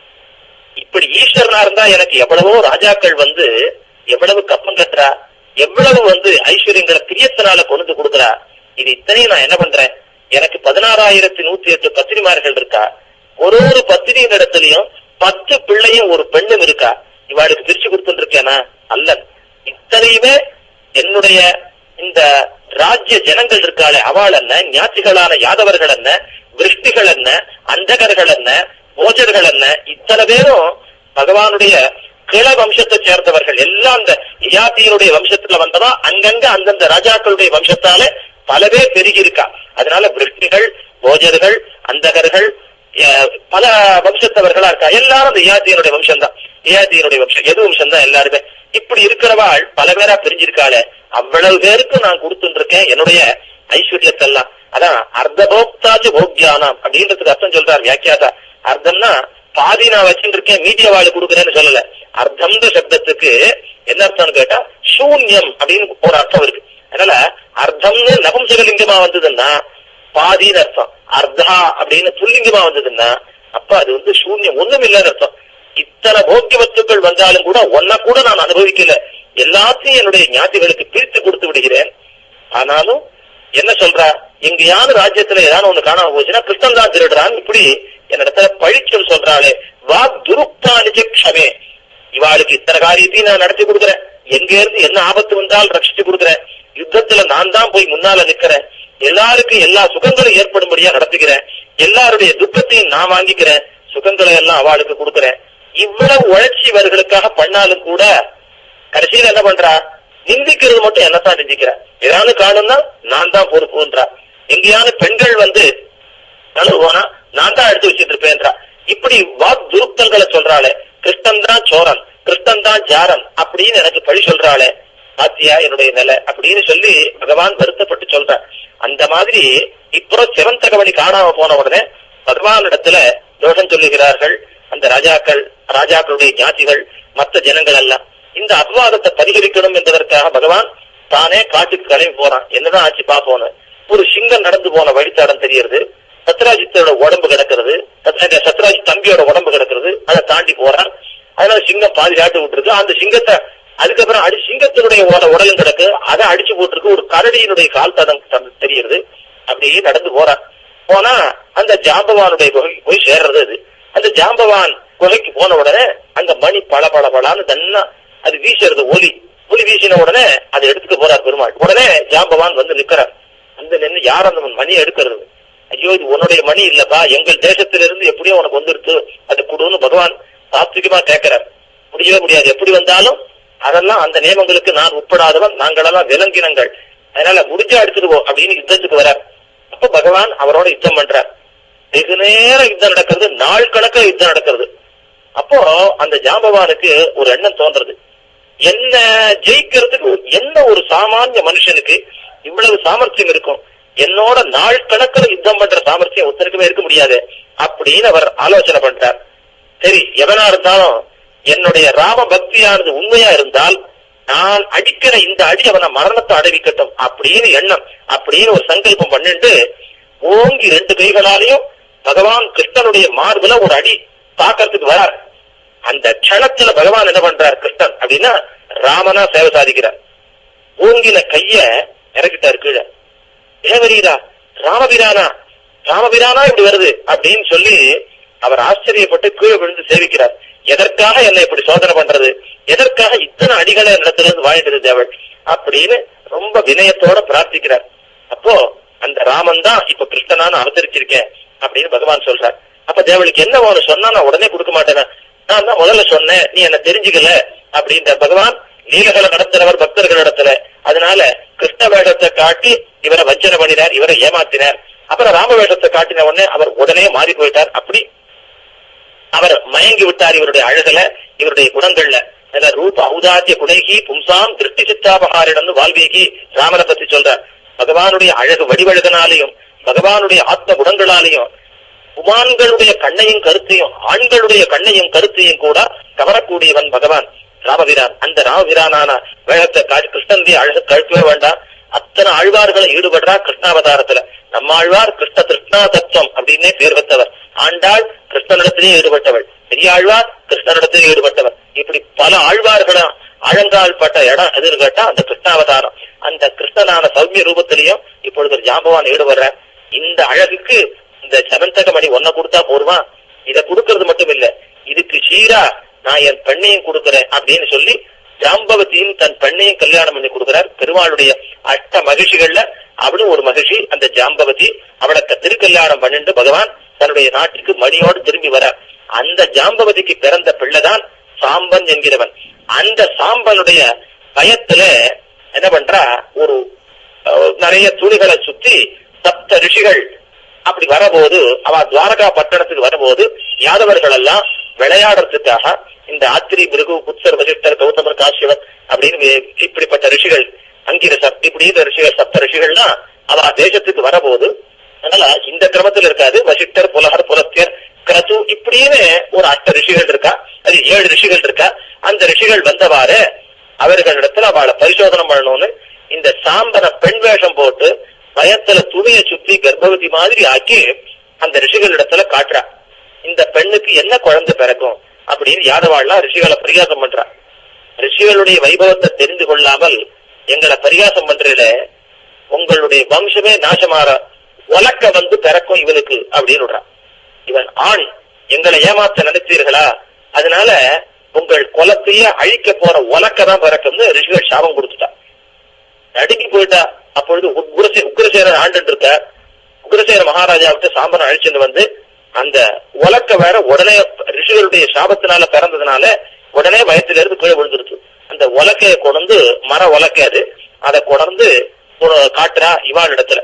இப்படி ஈஸ்வரனா இருந்தா எனக்கு எவ்வளவோ ராஜாக்கள் வந்து எவ்வளவு கப்பம் கட்டுறா எவ்வளவு வந்து ஐஸ்வர்யங்களை பிரியத்தினால கொண்டு வந்து கொடுக்குறா இது இத்தனையும் நான் என்ன பண்றேன் எனக்கு பதினாறாயிரத்தி நூத்தி எட்டு பத்திரிமார்கள் இருக்கா ஒரு ஒரு பத்திரியின் இடத்துலயும் பத்து பிள்ளையும் ஒரு பெண்ணும் இருக்கா இவாளுக்கு பிரிச்சு கொடுத்துட்டு இருக்கேனா அல்ல இத்தனையுமே என்னுடைய இந்த ராஜ்ய ஜனங்கள் இருக்காளே அவள் என்ன ஞாத்திகளான யாதவர்கள் என்ன விருஷ்டிகள் என்ன அந்தகர்கள் என்ன போஜர்கள் என்ன இத்தனை பேரும் பகவானுடைய கிள வம்சத்தை சேர்ந்தவர்கள் எல்லாம் அந்த இயாத்தியினுடைய வம்சத்துல வந்ததா அங்கங்க அந்தந்த ராஜாக்களுடைய வம்சத்தால பல பேர் பெருகி இருக்கா அதனால விருஷ்டிகள் போஜர்கள் அந்தகர்கள் அஹ், பல வம்சத்தவர்களா இருக்கா எல்லாரும் அந்த இயாத்தியனுடைய வம்சம் தான் இயாத்தியனுடைய வம்சம் எது வம்சம் தான் எல்லாருமே இப்படி இருக்கிறவாள் பல பேரா பிரிஞ்சிருக்காளே அவ்வளவு பேருக்கு நான் கொடுத்துட்டு இருக்கேன் என்னுடைய ஐஸ்வர்யத்தெல்லாம் அதான் அர்த்தபோக்தாச்சு போக்யானாம் அப்படின்றதுக்கு அர்த்தம் சொல்றார் வியாக்கியாதா அர்த்தம்னா பாதி நான் வச்சுட்டு இருக்கேன் மீதிய வாழ் கொடுக்குறேன்னு சொல்லல அர்த்தம்ன்ற சப்தத்துக்கு என்ன அர்த்தம்னு கேட்டா சூன்யம் அப்படின்னு ஒரு அர்த்தம் இருக்கு அதனால அர்த்தம்னு நபும்சகலிங்கமா வந்ததுன்னா பாதின்னு அர்த்தம் அர்த்தா அப்படின்னு புல்லிங்கமா வந்ததுன்னா அப்ப அது வந்து சூன்யம் ஒண்ணும் இல்லைன்னு அர்த்தம் இத்தனை போக்கிய வஸ்துக்கள் வந்தாலும் கூட ஒன்ன கூட நான் அனுபவிக்கல எல்லாத்தையும் என்னுடைய ஞாத்திகளுக்கு பிரித்து கொடுத்து விடுகிறேன் ஆனாலும் என்ன சொல்றா எங்கேயாவது ராஜ்யத்துல ஏதாவது ஒண்ணு காணாம போச்சுன்னா கிருஷ்ணன் தான் திருடுறான் இப்படி என்னிடத்துல பழிச்சொல் சொல்றாளே வா துருப்தானிஜ க்ஷமே இவாளுக்கு இத்தனை காரியத்தையும் நான் நடத்தி கொடுக்குறேன் எங்க இருந்து என்ன ஆபத்து வந்தாலும் ரட்சிச்சு கொடுக்குறேன் யுத்தத்துல நான் தான் போய் முன்னால நிக்கிறேன் எல்லாருக்கும் எல்லா சுகங்களும் ஏற்படும்படியா நடத்துகிறேன் எல்லாருடைய துக்கத்தையும் நான் வாங்கிக்கிறேன் சுகங்களை எல்லாம் அவளுக்கு கொடுக்குறேன் இவ்வளவு உழைச்சி இவர்களுக்காக பண்ணாலும் கூட கடைசியில என்ன பண்றா நிந்திக்கிறது மட்டும் என்னத்தான் நிந்திக்கிறா ஏதாவது காணும்னா நான் தான் பொறுப்புன்றா எங்கேயாவது பெண்கள் வந்து நழுவோனா நான் தான் எடுத்து வச்சிட்டு இருப்பேன்றா இப்படி வாக் துருப்தங்களை சொல்றாளே கிருஷ்ணன் தான் சோரன் கிருஷ்ணன் தான் ஜாரன் அப்படின்னு எனக்கு பழி சொல்றாளே பாத்தியா என்னுடைய நிலை அப்படின்னு சொல்லி பகவான் வருத்தப்பட்டு சொல்றார் அந்த மாதிரி இப்போ செவந்தகவனி காணாம போன உடனே பகவானிடத்துல தோஷம் சொல்லுகிறார்கள் அந்த ராஜாக்கள் ராஜாக்களுடைய ஞாதிகள் மற்ற ஜனங்கள் எல்லாம் இந்த அபவாதத்தை பரிகரிக்கணும் என்பதற்காக பகவான் தானே காட்டுக்கு கிளம்பி போறான் என்னதான் ஆச்சு பாப்போன்னு ஒரு சிங்கம் நடந்து போன வழித்தடம் தெரியறது சத்ராஜித்தோட உடம்பு கிடக்கிறது சத்ராஜ் சத்ராஜ் தம்பியோட உடம்பு கிடக்கிறது அதை தாண்டி போறான் அதனால சிங்கம் பாதி காட்டு விட்டுருக்கு அந்த சிங்கத்தை அதுக்கப்புறம் அடி சிங்கத்தினுடைய உட- உடலும் கிடக்கு அதை அடிச்சு போட்டிருக்கு ஒரு கரடியினுடைய கால் தடம் தடம் தெரியுது அப்படியே நடந்து போறான் போனா அந்த ஜாம்பவானுடைய குகைக்கு போய் சேர்றது அது அந்த ஜாம்பவான் குகைக்கு போன உடனே அங்க மணி பள பள பளான்னு தன்னா அது வீசுறது ஒலி ஒலி வீசின உடனே அதை எடுத்துட்டு போறார் பெருமாள் உடனே ஜாம்பவான் வந்து நிக்கிறார் வந்து நின்னு யார் அந்த மணியை எடுக்கிறது ஐயோ இது உன்னுடைய மணி இல்லப்பா எங்கள் தேசத்திலிருந்து எப்படியோ உனக்கு வந்துருச்சு அது கொடுன்னு பகவான் சாத்விகமா கேட்கிறார் முடியவே முடியாது எப்படி வந்தாலும் அதெல்லாம் அந்த நியமங்களுக்கு நான் உட்படாதவன் நாங்களெல்லாம் விலங்கினங்கள் அதனால முடிஞ்சா எடுத்துடுவோம் அப்படின்னு யுத்தத்துக்கு வரார் அப்ப பகவான் அவரோட யுத்தம் பண்றார் வெகு நேரம் யுத்தம் நடக்கிறது நாள் கணக்க யுத்தம் நடக்கிறது அப்போ அந்த ஜாம்பவானுக்கு ஒரு எண்ணம் தோன்றது என்ன ஜெயிக்கிறதுக்கு என்ன ஒரு சாமானிய மனுஷனுக்கு இவ்வளவு சாமர்த்தியம் இருக்கும் என்னோட நாள் கணக்குல யுத்தம் பண்ற சாமர்த்தியம் ஒருத்தருக்குமே இருக்க முடியாது அப்படின்னு அவர் ஆலோசனை பண்றார் சரி எவனா இருந்தாலும் என்னுடைய ராம பக்தியானது உண்மையா இருந்தால் நான் அடிக்கிற இந்த அடி அவனை மரணத்தை அடைவிக்கட்டும் அப்படின்னு எண்ணம் அப்படின்னு ஒரு சங்கல்பம் பண்ணிட்டு ஓங்கி ரெண்டு கைகளாலையும் பகவான் கிருஷ்ணனுடைய மார்புல ஒரு அடி தாக்கறதுக்கு வரார் அந்த க்ஷணத்துல பகவான் என்ன பண்றார் கிருஷ்ணன் அப்படின்னா ராமனா சேவை சாதிக்கிறார் ஓங்கின கைய இறக்கிட்டாரு கீழே தேவரீரா ராமபிரானா ராமபிரானா இப்படி வருது அப்படின்னு சொல்லி அவர் ஆச்சரியப்பட்டு கீழே விழுந்து சேவிக்கிறார் எதற்காக என்னை இப்படி சோதனை பண்றது எதற்காக இத்தனை அடிகளை இடத்துல இருந்து வாழ்ந்தது தேவள் அப்படின்னு ரொம்ப வினயத்தோட பிரார்த்திக்கிறார் அப்போ அந்த ராமன் தான் இப்ப கிருஷ்ணனான்னு அவதரிச்சிருக்கேன் அப்படின்னு பகவான் சொல்றார் அப்ப தேவளுக்கு என்ன வேணும் சொன்னா நான் உடனே கொடுக்க மாட்டேன் நான் தான் முதல்ல சொன்னேன் நீ என்ன தெரிஞ்சுக்கல அப்படின்ற பகவான் லீலகளை நடத்துறவர் பக்தர்கள் இடத்துல அதனால கிருஷ்ண வேடத்தை காட்டி இவரை வஞ்சனை பண்ணினார் இவரை ஏமாத்தினார் அப்புறம் ராம வேடத்தை காட்டின உடனே அவர் உடனே மாறி போயிட்டார் அப்படி அவர் மயங்கி விட்டார் இவருடைய அழகுல இவருடைய குணங்கள்ல அதுல ரூப ஔதாத்திய குணைகி பும்சாம் திருஷ்டி சித்தாபகாரிடம் வால்மீகி ராமனை பத்தி சொல்றார் பகவானுடைய அழகு வடிவழகனாலையும் பகவானுடைய ஆத்ம குணங்களாலையும் குமான்களுடைய கண்ணையும் கருத்தையும் ஆண்களுடைய கண்ணையும் கருத்தையும் கூட கவரக்கூடியவன் பகவான் ராமவீரான் அந்த ராமவீரானான வேகத்தை காட்டி கிருஷ்ணனுடைய அழகு கழுத்தவே வேண்டாம் அத்தனை ஆழ்வார்களை ஈடுபடுறா கிருஷ்ணாவதாரத்துல நம்ம ஆழ்வார் கிருஷ்ண கிருஷ்ணா தத்துவம் அப்படின்னே பேர் பெற்றவர் ஆண்டாள் கிருஷ்ணனிடத்திலே ஈடுபட்டவள் பெரியாழ்வார் கிருஷ்ணனிடத்திலே ஈடுபட்டவர் இப்படி பல ஆழ்வார்களும் ஆழங்கால் பட்ட இடம் எதுன்னு கேட்டா அந்த கிருஷ்ணாவதாரம் அந்த கிருஷ்ணனான சௌமிய ரூபத்திலையும் இப்பொழுது ஒரு ஜாம்பவான் ஈடுபடுற இந்த அழகுக்கு இந்த சமந்தகமணி ஒன்ன கொடுத்தா போருமா இத கொடுக்கறது மட்டும் இல்ல இதுக்கு சீரா நான் என் பெண்ணையும் கொடுக்கிறேன் அப்படின்னு சொல்லி ஜாம்பவதியும் தன் பெண்ணையும் கல்யாணம் பண்ணி கொடுக்கிறார் பெருமாளுடைய அஷ்ட மகிழ்ச்சிகள்ல அவளும் ஒரு மகிழ்ச்சி அந்த ஜாம்பவதி அவளை திருக்கல்யாணம் பண்ணிட்டு பகவான் தன்னுடைய நாட்டுக்கு மணியோடு திரும்பி வரார் அந்த ஜாம்பவதிக்கு பிறந்த பிள்ளைதான் சாம்பன் என்கிறவன் அந்த சாம்பனுடைய பயத்துல என்ன பண்றா ஒரு அஹ், நிறைய துணிகளை சுத்தி சப்த ரிஷிகள் அப்படி வரபோது அவ துவாரகா பட்டணத்துக்கு வரும்போது யாதவர்கள் எல்லாம் விளையாடுறதுக்காக இந்த ஆத்திரி பிருகு புத்தர் வசிஷ்டர் கௌதமர் காசியவர் அப்படின்னு வே- இப்படிப்பட்ட ரிஷிகள் அங்கிரசர் இப்படி இந்த ரிஷிகள் சப்த ரிஷிகள்னா அவ தேசத்துக்கு வரபோது அதனால இந்த கிரமத்தில் இருக்காது வசிஷ்டர் புலகர் புலத்தியர் கிரது இப்படின்னு ஒரு அஷ்ட ரிஷிகள் இருக்கா அது ஏழு ரிஷிகள் இருக்கா அந்த ரிஷிகள் வந்தவாறு அவர்களிடத்துல அவளை பரிசோதனை பண்ணணும்னு இந்த சாம்பன பெண் வேஷம் போட்டு பயத்துல துணியை சுத்தி கர்ப்பவதி மாதிரி ஆக்கி அந்த ரிஷிகள் இடத்துல காட்டுறா இந்த பெண்ணுக்கு என்ன குழந்தை பிறக்கும் அப்படின்னு யாதவாள்லாம் ரிஷிகளை பரிகாசம் பண்றா ரிஷிகளுடைய வைபவத்தை தெரிந்து கொள்ளாமல் எங்களை பரிகாசம் பண்றதுல உங்களுடைய வம்சமே நாசமாற உலக்க வந்து பிறக்கும் இவனுக்கு அப்படின்னு விடுறான் இவன் ஆண் எங்களை ஏமாத்த நினைத்தீர்களா அதனால உங்கள் குலத்தையே அழிக்க போற உலக்க தான் பிறக்கும்னு ரிஷிகள் சாபம் கொடுத்துட்டா நடுங்கி போயிட்டா அப்பொழுது உக்ரசே உக்ரசேரன் ஆண்டு இருக்க உக்ரசேர மகாராஜாவிட்டு சாம்பனை அழிச்சுட்டு வந்து அந்த உலக்க வேற உடனே ரிஷிகளுடைய சாபத்தினால பிறந்ததுனால உடனே வயத்திலிருந்து கீழே விழுந்துருச்சு அந்த உலக்கைய கொண்டு மர உலக்கை அது அதை கொடர்ந்து ஒரு- காட்டுறா இவாள் இடத்துல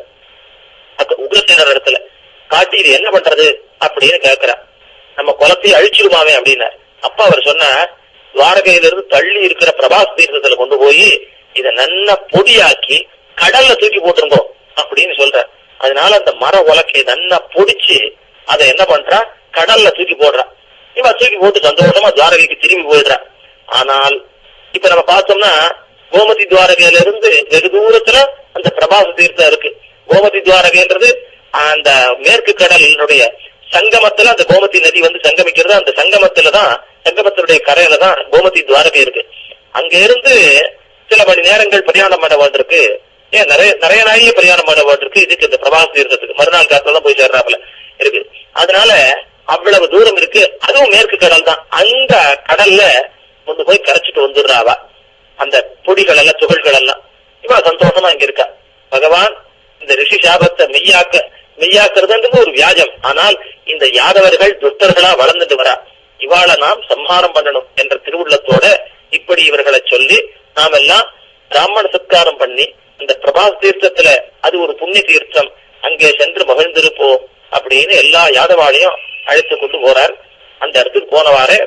அந்த உக்ரசேனர் இடத்துல காட்டி இது என்ன பண்றது அப்படின்னு கேக்குறா நம்ம குலத்தையே அழிச்சிருமாவே அப்படின்னார் அப்ப அவர் சொன்னார் துவாரகையிலிருந்து தள்ளி இருக்கிற பிரபாஸ் தீர்த்தத்துல கொண்டு போய் இத நல்லா பொடியாக்கி கடல்ல தூக்கி போட்டுருங்கோ அப்படின்னு சொல்றார் அதனால அந்த மர உலக்கையை நல்லா பொடிச்சு அதை என்ன பண்றா கடல்ல தூக்கி போடுறா இவ தூக்கி போட்டு சந்தோஷமா துவாரகைக்கு திரும்பி போயிடுறா ஆனால் இப்ப நம்ம பார்த்தோம்னா கோமதி துவாரகையில இருந்து வெகு தூரத்துல அந்த பிரபாச தீர்த்தம் இருக்கு கோமதி துவாரகைன்றது அந்த மேற்கு கடலினுடைய சங்கமத்துல அந்த கோமதி நதி வந்து சங்கமிக்கிறது அந்த சங்கமத்துல தான் சங்கமத்தினுடைய கரையில தான் கோமதி துவாரகை இருக்கு அங்க இருந்து சில மணி நேரங்கள் பிரயாணம் பண்ண வேண்டியிருக்கு ஏன் நிறைய நிறைய நாளையே பிரயாணம் பண்ண வேண்டியிருக்கு இதுக்கு இந்த பிரபாச தீர்த்தத்துக்கு மறுநாள் காலத்துல தான் போய் சேர்றாப்புல இருக்கு அதனால அவ்வளவு தூரம் இருக்கு அதுவும் மேற்கு கடல் தான் அந்த கடல்ல கொண்டு போய் கரைச்சிட்டு வந்துடுறாவா அந்த பொடிகள் எல்லாம் துகள்கள் எல்லாம் இவன் சந்தோஷமா இங்க இருக்கா பகவான் இந்த ரிஷி சாபத்தை மெய்யாக்க மெய்யாக்குறதுன்றது ஒரு வியாஜம் ஆனால் இந்த யாதவர்கள் துஷ்டர்களா வளர்ந்துட்டு வரா இவாளை நாம் சம்ஹாரம் பண்ணணும் என்ற திருவுள்ளத்தோட இப்படி இவர்களை சொல்லி நாம் எல்லாம் பிராமண சத்காரம் பண்ணி இந்த பிரபாஸ் தீர்த்தத்துல அது ஒரு புண்ணிய தீர்த்தம் அங்கே சென்று மகிழ்ந்திருப்போம் அப்படின்னு எல்லா யாதவாளையும் அழைத்து கொண்டு போறார் அந்த இடத்துக்கு போனவாறே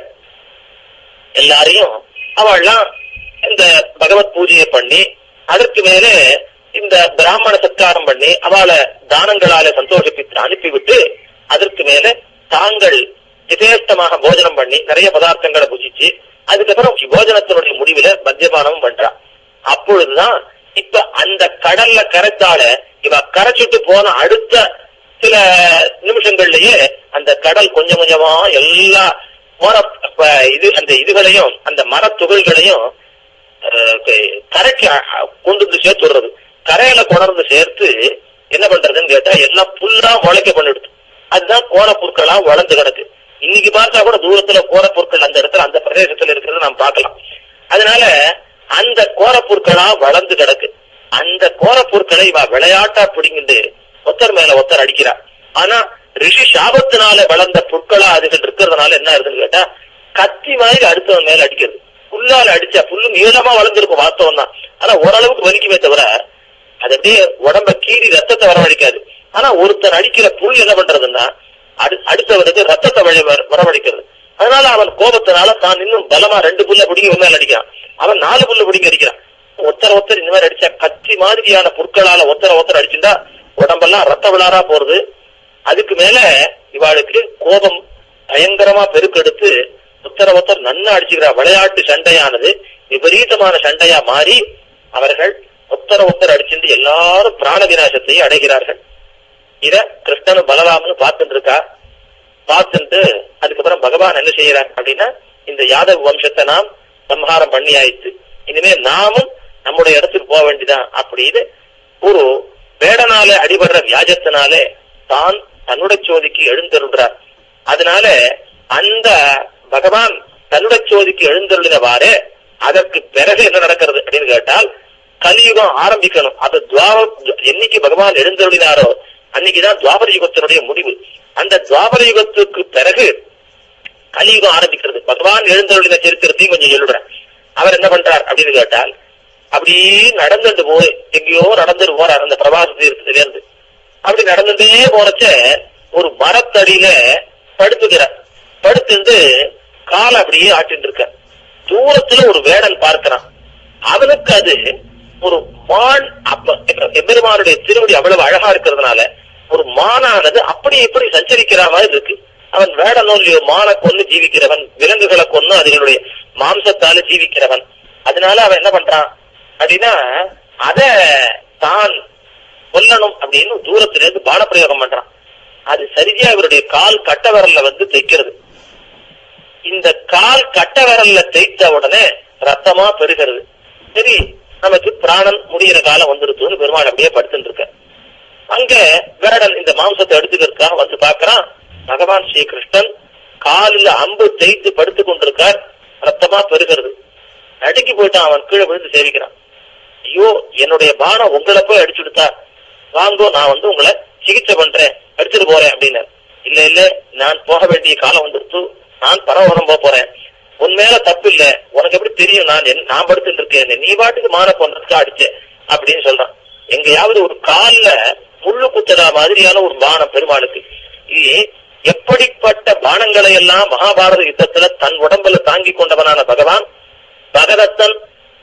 எல்லாரையும் அவள்லாம் இந்த பகவத் பூஜையை பண்ணி அதற்கு மேலே இந்த பிராமண சத்காரம் பண்ணி அவளை தானங்களால சந்தோஷிப்பித்து அனுப்பிவிட்டு அதற்கு மேல தாங்கள் யதேஷ்டமாக போஜனம் பண்ணி நிறைய பதார்த்தங்களை புஜிச்சு அதுக்கப்புறம் போஜனத்தினுடைய முடிவுல மத்தியபானமும் பண்றா அப்பொழுதுதான் இப்ப அந்த கடல்ல கரைத்தால இவ கரைச்சிட்டு போன அடுத்த சில நிமிஷங்கள்லயே அந்த கடல் கொஞ்சம் கொஞ்சமா எல்லா மர ப- இது அந்த இதுகளையும் அந்த மரத்துகள்களையும் அஹ், க- கரைக்கு அ- அ- கொண்டு வந்து சேர்த்து விடுறது கரையில கொணர்ந்து சேர்த்து என்ன பண்றதுன்னு கேட்டா எல்லாம் புல்லா முளைக்க பண்ணிடுது அதுதான் கோரப்பொருட்களா வளர்ந்து கிடக்கு இன்னைக்கு பார்த்தா கூட தூரத்துல கோரப்பொருட்கள் அந்த இடத்துல அந்த பிரதேசத்துல இருக்கிறத நாம் பார்க்கலாம் அதனால அந்த கோரப்பொருட்களா வளர்ந்து கிடக்கு அந்த கோரப்பொருட்களை இவ விளையாட்டா பிடிங்கிட்டு ஒத்தர் மேல ஒத்தர் அடிக்கிறா ஆனா ரிஷி சாபத்தினால வளர்ந்த புற்களா அதுகள் இருக்கிறதுனால என்ன ஆகுதுன்னு கேட்டா கத்தி மாதிரி அடுத்தவன் மேல அடிக்கிறது புல்லால அடிச்சா புல்லு நீளமா வளர்ந்துருக்கும் வாஸ்தவம் தான் ஆனா ஓரளவுக்கு வலிக்குமே தவிர அது அப்படியே உடம்ப கீறி ரத்தத்தை வரவழைக்காது ஆனா ஒருத்தன் அடிக்கிற புல் என்ன பண்றதுன்னா அடு- அடுத்தவனுக்கு ரத்தத்தை வழி வர- வரவழைக்கிறது அதனால அவன் கோபத்தினால தான் இன்னும் பலமா ரெண்டு புல்ல பிடிங்கி மேல அடிக்கிறான் அவன் நாலு புல்ல பிடிங்கி அடிக்கிறான் ஒத்தர ஒத்தர் இந்த மாதிரி அடிச்சா கத்தி மாதிரியான புற்களால ஒத்தர ஒத்தர் அடிச்சுட்டா உடம்பெல்லாம் ரத்த விளாரா போறது அதுக்கு மேல இவாளுக்கு கோபம் பயங்கரமா பெருக்கெடுத்து ஒத்தர ஒத்தர் நன்னா அடிச்சுக்கிறா விளையாட்டு சண்டையானது விபரீதமான சண்டையா மாறி அவர்கள் ஒத்தர ஒத்தர் அடிச்சுட்டு எல்லாரும் பிராண விநாசத்தை அடைகிறார்கள் இத கிருஷ்ணனும் பலராமனும் பார்த்துட்டு இருக்கா பார்த்துட்டு அதுக்கப்புறம் பகவான் என்ன செய்யறார் அப்படின்னா இந்த யாதவ வம்சத்தை நாம் சம்ஹாரம் பண்ணி ஆயிடுச்சு இனிமே நாமும் நம்முடைய இடத்துக்கு போக வேண்டியதான் அப்படின்னு ஒரு வேடனால அடிபடுற வியாஜத்தினாலே தான் தன்னுடைய சோதிக்கு எழுந்தருள்றார் அதனால அந்த பகவான் தன்னுடைய சோதிக்கு எழுந்தருளினவாறே அதற்கு பிறகு என்ன நடக்கிறது அப்படின்னு கேட்டால் கலியுகம் ஆரம்பிக்கணும் அது துவாப என்னைக்கு பகவான் எழுந்தருளினாரோ அன்னைக்குதான் துவாபர யுகத்தினுடைய முடிவு அந்த துவாபர யுகத்துக்கு பிறகு கலியுகம் ஆரம்பிக்கிறது பகவான் எழுந்தருளின சரித்திரத்தையும் கொஞ்சம் சொல்லுறேன் அவர் என்ன பண்றார் அப்படின்னு கேட்டால் அப்படியே நடந்துட்டு போய் எங்கேயோ நடந்துட்டு போறார் அந்த பிரபாச தீர்த்தத்துல இருந்து அப்படி நடந்துட்டே போறச்ச ஒரு மரத்தடியில படுத்துக்கிறார் படுத்துட்டு காலை அப்படியே ஆட்டிட்டு இருக்க தூரத்துல ஒரு வேடன் பார்க்கிறான் அவனுக்கு அது ஒரு மான் அப்ப எம்பெருமானுடைய திருவடி அவ்வளவு அழகா இருக்கிறதுனால ஒரு மானானது அப்படி இப்படி சஞ்சரிக்கிற மாதிரி இருக்கு அவன் வேடனோ இல்லையோ மானை கொன்னு ஜீவிக்கிறவன் விலங்குகளை கொன்னு அதுகளுடைய மாம்சத்தால ஜீவிக்கிறவன் அதனால அவன் என்ன பண்றான் அப்படின்னா அத தான் கொல்லணும் அப்படின்னு தூரத்துல இருந்து பானப்பிரயோகம் பண்றான் அது சரியா இவருடைய கால் கட்ட விரல்ல வந்து தைக்கிறது இந்த கால் கட்ட விரல்ல தேய்த்த உடனே ரத்தமா பெருகிறது சரி நமக்கு பிராணன் முடியிற காலம் வந்துருச்சுன்னு பெருமாள் அப்படியே படுத்துட்டு இருக்க அங்க வேடன் இந்த மாம்சத்தை எடுத்துக்கிறதுக்காக வந்து பார்க்கறான் பகவான் ஸ்ரீ கிருஷ்ணன் காலில் அம்பு தேய்த்து படுத்து கொண்டிருக்கார் ரத்தமா பெருகிறது நடுங்கி போயிட்டான் அவன் கீழே விழுந்து சேவிக்கிறான் ஐயோ என்னுடைய பானம் உங்களை போய் அடிச்சுடுத்தா வாங்கோ நான் வந்து உங்களை சிகிச்சை பண்றேன் எடுத்துட்டு போறேன் அப்படின்னு இல்ல இல்ல நான் போக வேண்டிய காலம் வந்துருச்சு நான் பரவரம் போக போறேன் உன் மேல தப்பு இல்ல உனக்கு எப்படி தெரியும் நான் என்ன- நான் படுத்துட்டு இருக்கேன் நீ பாட்டுக்கு மான கொண்டதுக்கு அடிச்ச அப்படின்னு சொல்றான் எங்கேயாவது ஒரு கால்ல முள்ளு குத்தடா மாதிரியான ஒரு பானம் பெருமாளுக்கு இது எப்படிப்பட்ட பானங்களை எல்லாம் மகாபாரத யுத்தத்துல தன் உடம்புல தாங்கி கொண்டவனான பகவான் பகதத்தன்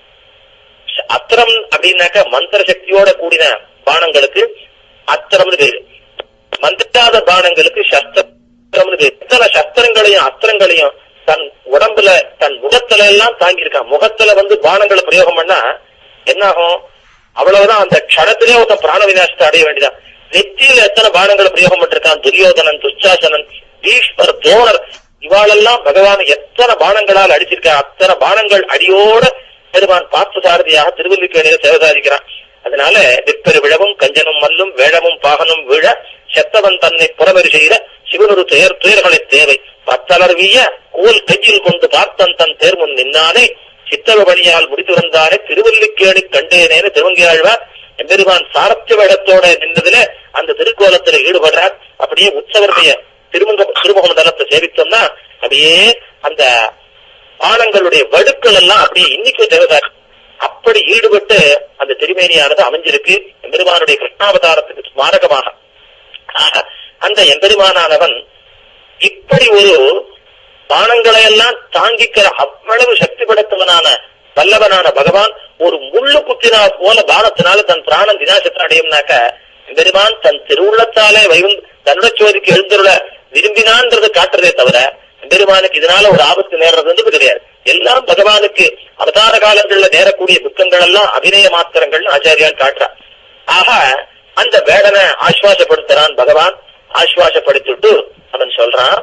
அத்திரம் அப்படின்னாக்க மந்திர சக்தியோட கூடின பானங்களுக்கு அத்திரம்னு பேரு மந்திராத பானங்களுக்கு சஸ்திரம்னு பேரு இத்தனை சஸ்திரங்களையும் அஸ்திரங்களையும் தன் உடம்புல தன் முகத்துல எல்லாம் தாங்கி இருக்கான் முகத்துல வந்து பானங்களை பிரயோகம் பண்ணா என்ன ஆகும் அவ்வளவுதான் அந்த க்ஷணத்திலே ஒருத்தன் பிராண விநாசத்தை அடைய வேண்டியதான் நெத்தியில எத்தனை பானங்களை பிரயோகம் பண்ணிருக்கான் துரியோதனன் துச்சாசனன் பீஷ்மர் தோணர் இவாளெல்லாம் பகவான் எத்தனை பானங்களால் அடிச்சிருக்கா அத்தனை பானங்கள் அடியோட பெருமான் பார்த்து சாரதியாக திருவல்லிக்கேணியில சேவை சாதிக்கிறான் அதனால விற்பெரு விழவும் கஞ்சனும் மல்லும் வேழமும் பாகனும் விழ செத்தவன் தன்னை புறவரி செய்த சிவனொரு துயர் துயர்களை தேவை பத்தளர்விய கோல் கையில் கொண்டு பார்த்தன் தன் தேர்முன் நின்னானே சித்தவ பணியால் முடித்து வந்தானே திருவல்லிக்கேணி கண்டேனேன்னு திருவங்கியாழ்வார் எம்பெருமான் சாரத்திய வேடத்தோட நின்றதுல அந்த திருக்கோலத்துல ஈடுபடுறார் அப்படியே உற்சவருடைய திருமுக திருமுக மண்டலத்தை சேவித்தோம்னா அப்படியே அந்த பானங்களுடைய வடுக்கள் எல்லாம் அப்படியே இன்னைக்கும் தேவதார் அப்படி ஈடுபட்டு அந்த திருமேனியானது அமைஞ்சிருக்கு எம்பெருமானுடைய கிருஷ்ணாவதாரத்துக்கு ஸ்மாரகமாக ஆக, அந்த எம்பெருமானானவன் இப்படி ஒரு பானங்களை எல்லாம் தாங்கிக்கிற அவ்வளவு சக்தி படைத்தவனான வல்லவனான பகவான் ஒரு முள்ளு குத்தினா போல பானத்தினால தன் பிராணம் விநாசத்தை அடையும்னாக்க எம்பெருமான் தன் திருவுள்ளத்தாலே வைகும் தன்னுடைய சோதிக்கு எழுந்துள்ள விரும்பினான்றது காட்டுறதே தவிர எம்பெருமானுக்கு இதனால ஒரு ஆபத்து நேர்றதுன்றது கிடையாது எல்லாம் பகவானுக்கு அவதார காலங்கள்ல நேரக்கூடிய துக்கங்கள் எல்லாம் அபிநய மாத்திரங்கள்னு ஆச்சாரியால் காட்டுறார் ஆக அந்த வேடனை ஆஸ்வாசப்படுத்துறான் பகவான் ஆஸ்வாசப்படுத்திட்டு அவன் சொல்றான்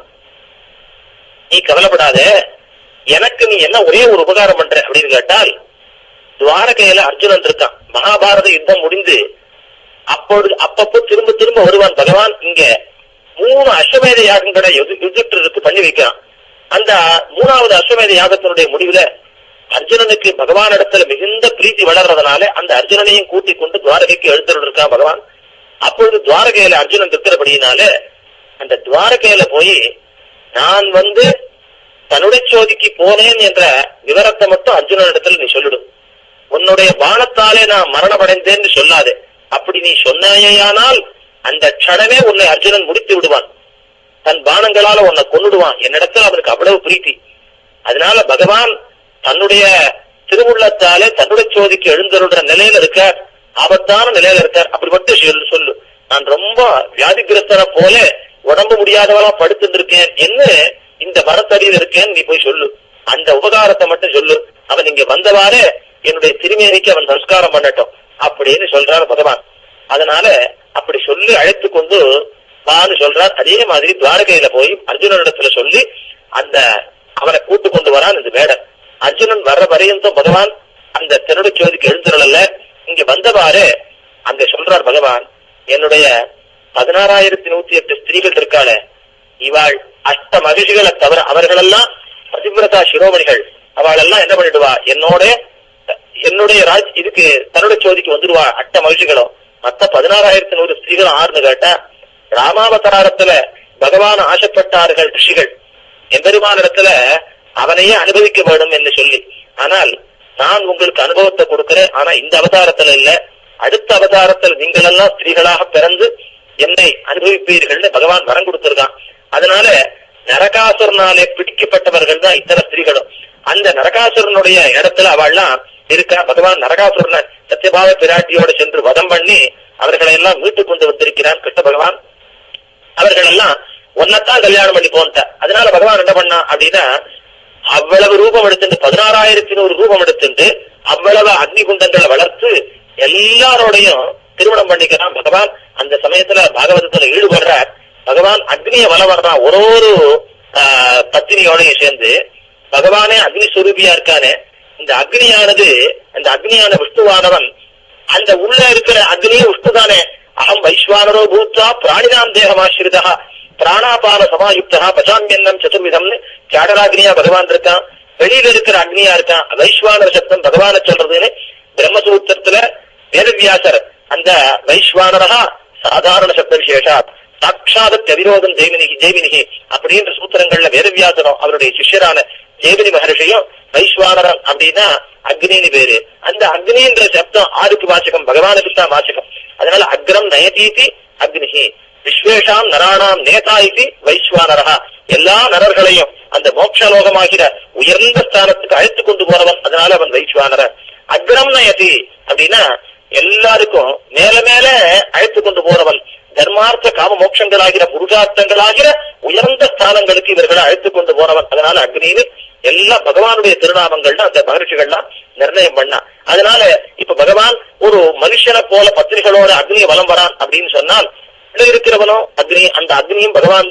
நீ கவலைப்படாத எனக்கு நீ என்ன ஒரே ஒரு உபகாரம் பண்ற அப்படின்னு கேட்டால் துவாரகையில அர்ஜுனன் இருக்கான் மகாபாரத யுத்தம் முடிந்து அப்பொழுது அப்பப்போ திரும்ப திரும்ப வருவான் பகவான் இங்க மூணு அஸ்வமேத யாகங்களை யுதிஷ்டருக்கு பண்ணி வைக்கிறான் அந்த மூணாவது அஸ்வமேத யாகத்தினுடைய முடிவுல அர்ஜுனனுக்கு பகவான் இடத்துல மிகுந்த பிரீத்தி வளர்றதுனால அந்த அர்ஜுனனையும் கூட்டிக் கொண்டு துவாரகைக்கு எழுத்துட்டு இருக்கான் பகவான் அப்பொழுது துவாரகையில அர்ஜுனன் இருக்கிறபடியினால அந்த துவாரகையில போய் நான் வந்து தன்னுடைய சோதிக்கு போனேன் என்ற விவரத்தை மட்டும் அர்ஜுனன் இடத்துல நீ சொல்லிடு உன்னுடைய பானத்தாலே நான் மரணமடைந்தேன்னு சொல்லாதே அப்படி நீ சொன்னாயானால் அந்த க்ஷணமே உன்னை அர்ஜுனன் முடித்து விடுவான் தன் பானங்களால உன்னை கொன்னுடுவான் என்னிடத்துல அவனுக்கு அவ்வளவு பிரீத்தி அதனால பகவான் தன்னுடைய திருவுள்ளத்தாலே தன்னுடைய சோதிக்கு எழுந்தருடைய நிலையில இருக்கார் ஆபத்தான நிலையில இருக்கார் அப்படி மட்டும் சொல்லு சொல்லு நான் ரொம்ப வியாதிகிரஸ்தனை போல உடம்பு முடியாதவனா படுத்துட்டு இருக்கேன் என்ன இந்த மரத்தடியில் இருக்கேன் நீ போய் சொல்லு அந்த உபகாரத்தை மட்டும் சொல்லு அவன் இங்க வந்தவாறே என்னுடைய திருமேனிக்கு அவன் சம்ஸ்காரம் பண்ணட்டும் அப்படின்னு சொல்றாரு பகவான் அதனால அப்படி சொல்லி அழைத்து கொண்டு வான்னு சொல்றார் அதே மாதிரி துவாரகையில போய் அர்ஜுனனிடத்துல சொல்லி அந்த அவனை கூட்டு கொண்டு வரான் இந்த வேடன் அர்ஜுனன் வர்ற வரையந்தும் பகவான் அந்த தெருடு சோதிக்கு எழுந்துடல இங்க வந்தவாறு அங்க சொல்றார் பகவான் என்னுடைய பதினாறாயிரத்தி நூத்தி எட்டு ஸ்திரீகள் இருக்காளே இவாள் அஷ்ட மகிழ்ச்சிகளை தவிர அவர்களெல்லாம் பதிவிரதா சிரோமணிகள் அவளெல்லாம் என்ன பண்ணிடுவா என்னோட என்னுடைய ராஜ் இதுக்கு தன்னுடைய சோதிக்கு வந்துடுவா அட்ட மகிழ்ச்சிகளும் மத்த பதினாறாயிரத்தி நூறு ஸ்திரீகளும் ஆறுன்னு கேட்டா ராமாவதாரத்துல பகவான் ஆசைப்பட்டார்கள் ரிஷிகள் எம்பெருமானிடத்துல அவனையே அனுபவிக்க வேண்டும் என்று சொல்லி ஆனால் நான் உங்களுக்கு அனுபவத்தை கொடுக்கிறேன் ஆனா இந்த அவதாரத்துல இல்ல அடுத்த அவதாரத்தில் நீங்கள் எல்லாம் ஸ்திரீகளாக பிறந்து என்னை அனுபவிப்பீர்கள்னு பகவான் வரம் கொடுத்திருக்கான் அதனால நரகாசுரனாலே பிடிக்கப்பட்டவர்கள் தான் இத்தனை ஸ்திரீகளும் அந்த நரகாசுரனுடைய இடத்துல அவள்லாம் இருக்கா பகவான் நரகாசுரனை சத்யபாவ பிராட்டியோட சென்று வதம் பண்ணி அவர்களை எல்லாம் மீட்டுக் கொண்டு வந்திருக்கிறான் கிருஷ்ண பகவான் அவர்கள் எல்லாம் ஒன்னத்தான் கல்யாணம் பண்ணி போன்ட்ட அதனால பகவான் என்ன பண்ணா அப்படின்னா அவ்வளவு ரூபம் எடுத்துட்டு பதினாறாயிரத்தி நூறு ரூபம் எடுத்துட்டு அவ்வளவு அக்னி குண்டங்களை வளர்த்து எல்லாரோடையும் திருமணம் பண்ணிக்கிறான் பகவான் அந்த சமயத்துல பாகவதத்துல ஈடுபடுறார் பகவான் அக்னிய வள வர்றான் ஒரு ஒரு ஆஹ், பத்தினியோடையும் சேர்ந்து பகவானே அக்னி சுரூபியா இருக்கானே இந்த அக்னியானது அந்த அக்னியான விஷ்ணுவானவன் அந்த உள்ள இருக்கிற அக்னியே விஷ்ணுதானே அகம் வைஸ்வானரோ பூத்வா பிராணினாம் தேகமாசிரிதா பிராணாபான சமாயுக்தா பசாமியன்னம் சதுர்விதம்னு சாடராக்னியா பகவான் இருக்கான் வெளியில இருக்கிற அக்னியா இருக்கான் வைஸ்வானர் சப்தம் பகவான சொல்றதுன்னு பிரம்மசூத்திரத்துல வேதவியாசர் அந்த வைஸ்வானரா சாதாரண சப்த விசேஷா சாட்சாத கவிரோதம் ஜெய்மினிகி ஜெய்மினிகி அப்படின்ற சூத்திரங்கள்ல வேதவியாசரம் அவருடைய சிஷ்யரான ஜெய்மினி மகர்ஷியும் வைஸ்வானரம் அப்படின்னா அக்னின்னு பேரு அந்த அக்னின்ற சப்தம் ஆருக்கு வாச்சகம் பகவானுக்கு தான் வாச்சகம் அதனால அக்ரம் நயதீதி அக்னிஹி விஸ்வேஷாம் நராணாம் நேதா இது வைஸ்வானரா எல்லா நரர்களையும் அந்த மோட்சலோகமாகிற உயர்ந்த ஸ்தானத்துக்கு அழைத்து கொண்டு போறவன் அதனால அவன் வைஸ்வானரன் அக்ரம் நயதி அப்படின்னா எல்லாருக்கும் மேல மேல அழைத்து கொண்டு போறவன் தர்மார்த்த காம மோட்சங்களாகிற புருஷார்த்தங்களாகிற உயர்ந்த ஸ்தானங்களுக்கு இவர்களை அழைத்து கொண்டு போறவன் அதனால அக்னின்னு எல்லா பகவானுடைய திருநாமங்கள்னு அந்த மகர்ஷிகள்லாம் நிர்ணயம் பண்ணா அதனால இப்ப பகவான் ஒரு மனுஷனை போல பத்திரிகளோட அக்னிய வலம் வரான் அப்படின்னு சொன்னால் உள்ள இருக்கிறவனோ அக்னி அந்த அக்னியும் பகவான் தான்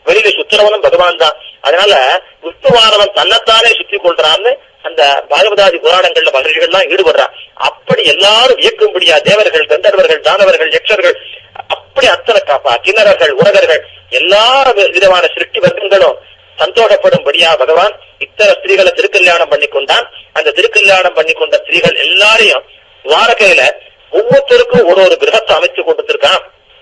வெளியில சுத்துறவனும் பகவான் தான் அதனால விஷ்ணுவானவன் தன்னைத்தானே சுத்தி கொள்றான்னு அந்த பாகவதாதி புராணங்கள்ல மகர்ஷிகள்லாம் ஈடுபடுறா அப்படி எல்லாரும் இயக்கும்படியா தேவர்கள் கந்தர்வர்கள் தானவர்கள் யக்ஷர்கள் அப்படி அத்தனை காப்பா கிண்ணறர்கள் உரகர்கள் எல்லா விதமான சிருஷ்டி வர்க்கங்களும் சந்தோஷப்படும்படியா பகவான் இத்தனை ஸ்திரீகளை திருக்கல்யாணம் பண்ணி கொண்டான் அந்த திருக்கல்யாணம் பண்ணி கொண்ட ஸ்திரீகள் எல்லாரையும் துவாரகையில ஒவ்வொருத்தருக்கும் ஒரு ஒரு கிரகத்தை அமைச்சு கொடுத்திருக்கான்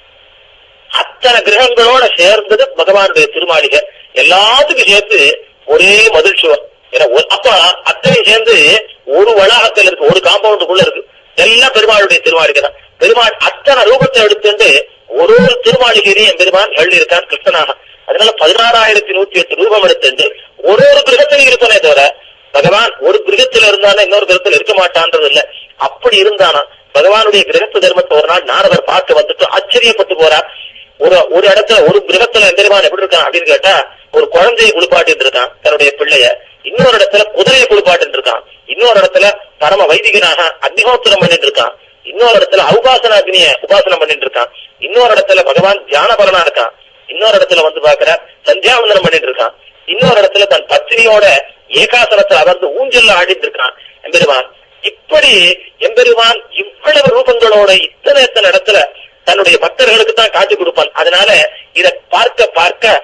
அத்தனை கிரகங்களோட சேர்ந்தது பகவானுடைய திருமாளிகை எல்லாத்துக்கும் சேர்த்து ஒரே மதில் சுவர் ஏன்னா ஒரு- அப்ப அத்தனை சேர்ந்து ஒரு வளாகத்தில் இருக்கு ஒரு காம்பவுண்டுக்குள்ள இருக்கு எல்லாம் பெருமாளுடைய திருமாளிகை தான் பெருமாள் அத்தனை ரூபத்தை எடுத்துட்டு ஒரு ஒரு திருமாளிகையிலையும் பெருமான் எழுதியிருக்கான் கிருஷ்ணனாக அதனால பதினாறாயிரத்தி நூத்தி எட்டு ரூபம் எடுத்துட்டு ஒரு ஒரு கிரகத்திலையும் இருக்கனே தவிர பகவான் ஒரு கிரகத்துல இருந்தானே இன்னொரு கிரகத்துல இருக்க மாட்டான்றது இல்ல அப்படி இருந்தானா பகவானுடைய கிரகத்து தர்மத்தை ஒரு நாள் நாரதர் பார்த்து வந்துட்டு ஆச்சரியப்பட்டு போறார் ஒரு ஒரு இடத்துல ஒரு கிரகத்துல எம்பெருமான் எப்படி இருக்கான் அப்படின்னு கேட்டா ஒரு குழந்தையை குளிப்பாட்டிட்டு இருக்கான் தன்னுடைய பிள்ளைய இன்னொரு இடத்துல குதிரையை குளிப்பாட்டிட்டு இருக்கான் இன்னொரு இடத்துல பரம வைதிகனாக அக்னிஹோத்திரம் பண்ணிட்டு இருக்கான் இன்னொரு இடத்துல அவுபாசன அக்னிய உபாசனம் பண்ணிட்டு இருக்கான் இன்னொரு இடத்துல பகவான் தியானபரனா இருக்கான் இன்னொரு இடத்துல வந்து பாக்குற சந்தியாவந்தனம் பண்ணிட்டு இருக்கான் இன்னொரு இடத்துல தன் பத்தினியோட ஏகாசனத்துல அமர்ந்து ஊஞ்சல்ல ஆடிட்டு இருக்கான் எம்பெருமான் இப்படி எம்பெருமான் இவ்வளவு ரூபங்களோட இத்தனை இத்தனை இடத்துல தன்னுடைய பக்தர்களுக்கு தான் காட்சி கொடுப்பான் அதனால இத பார்க்க பார்க்க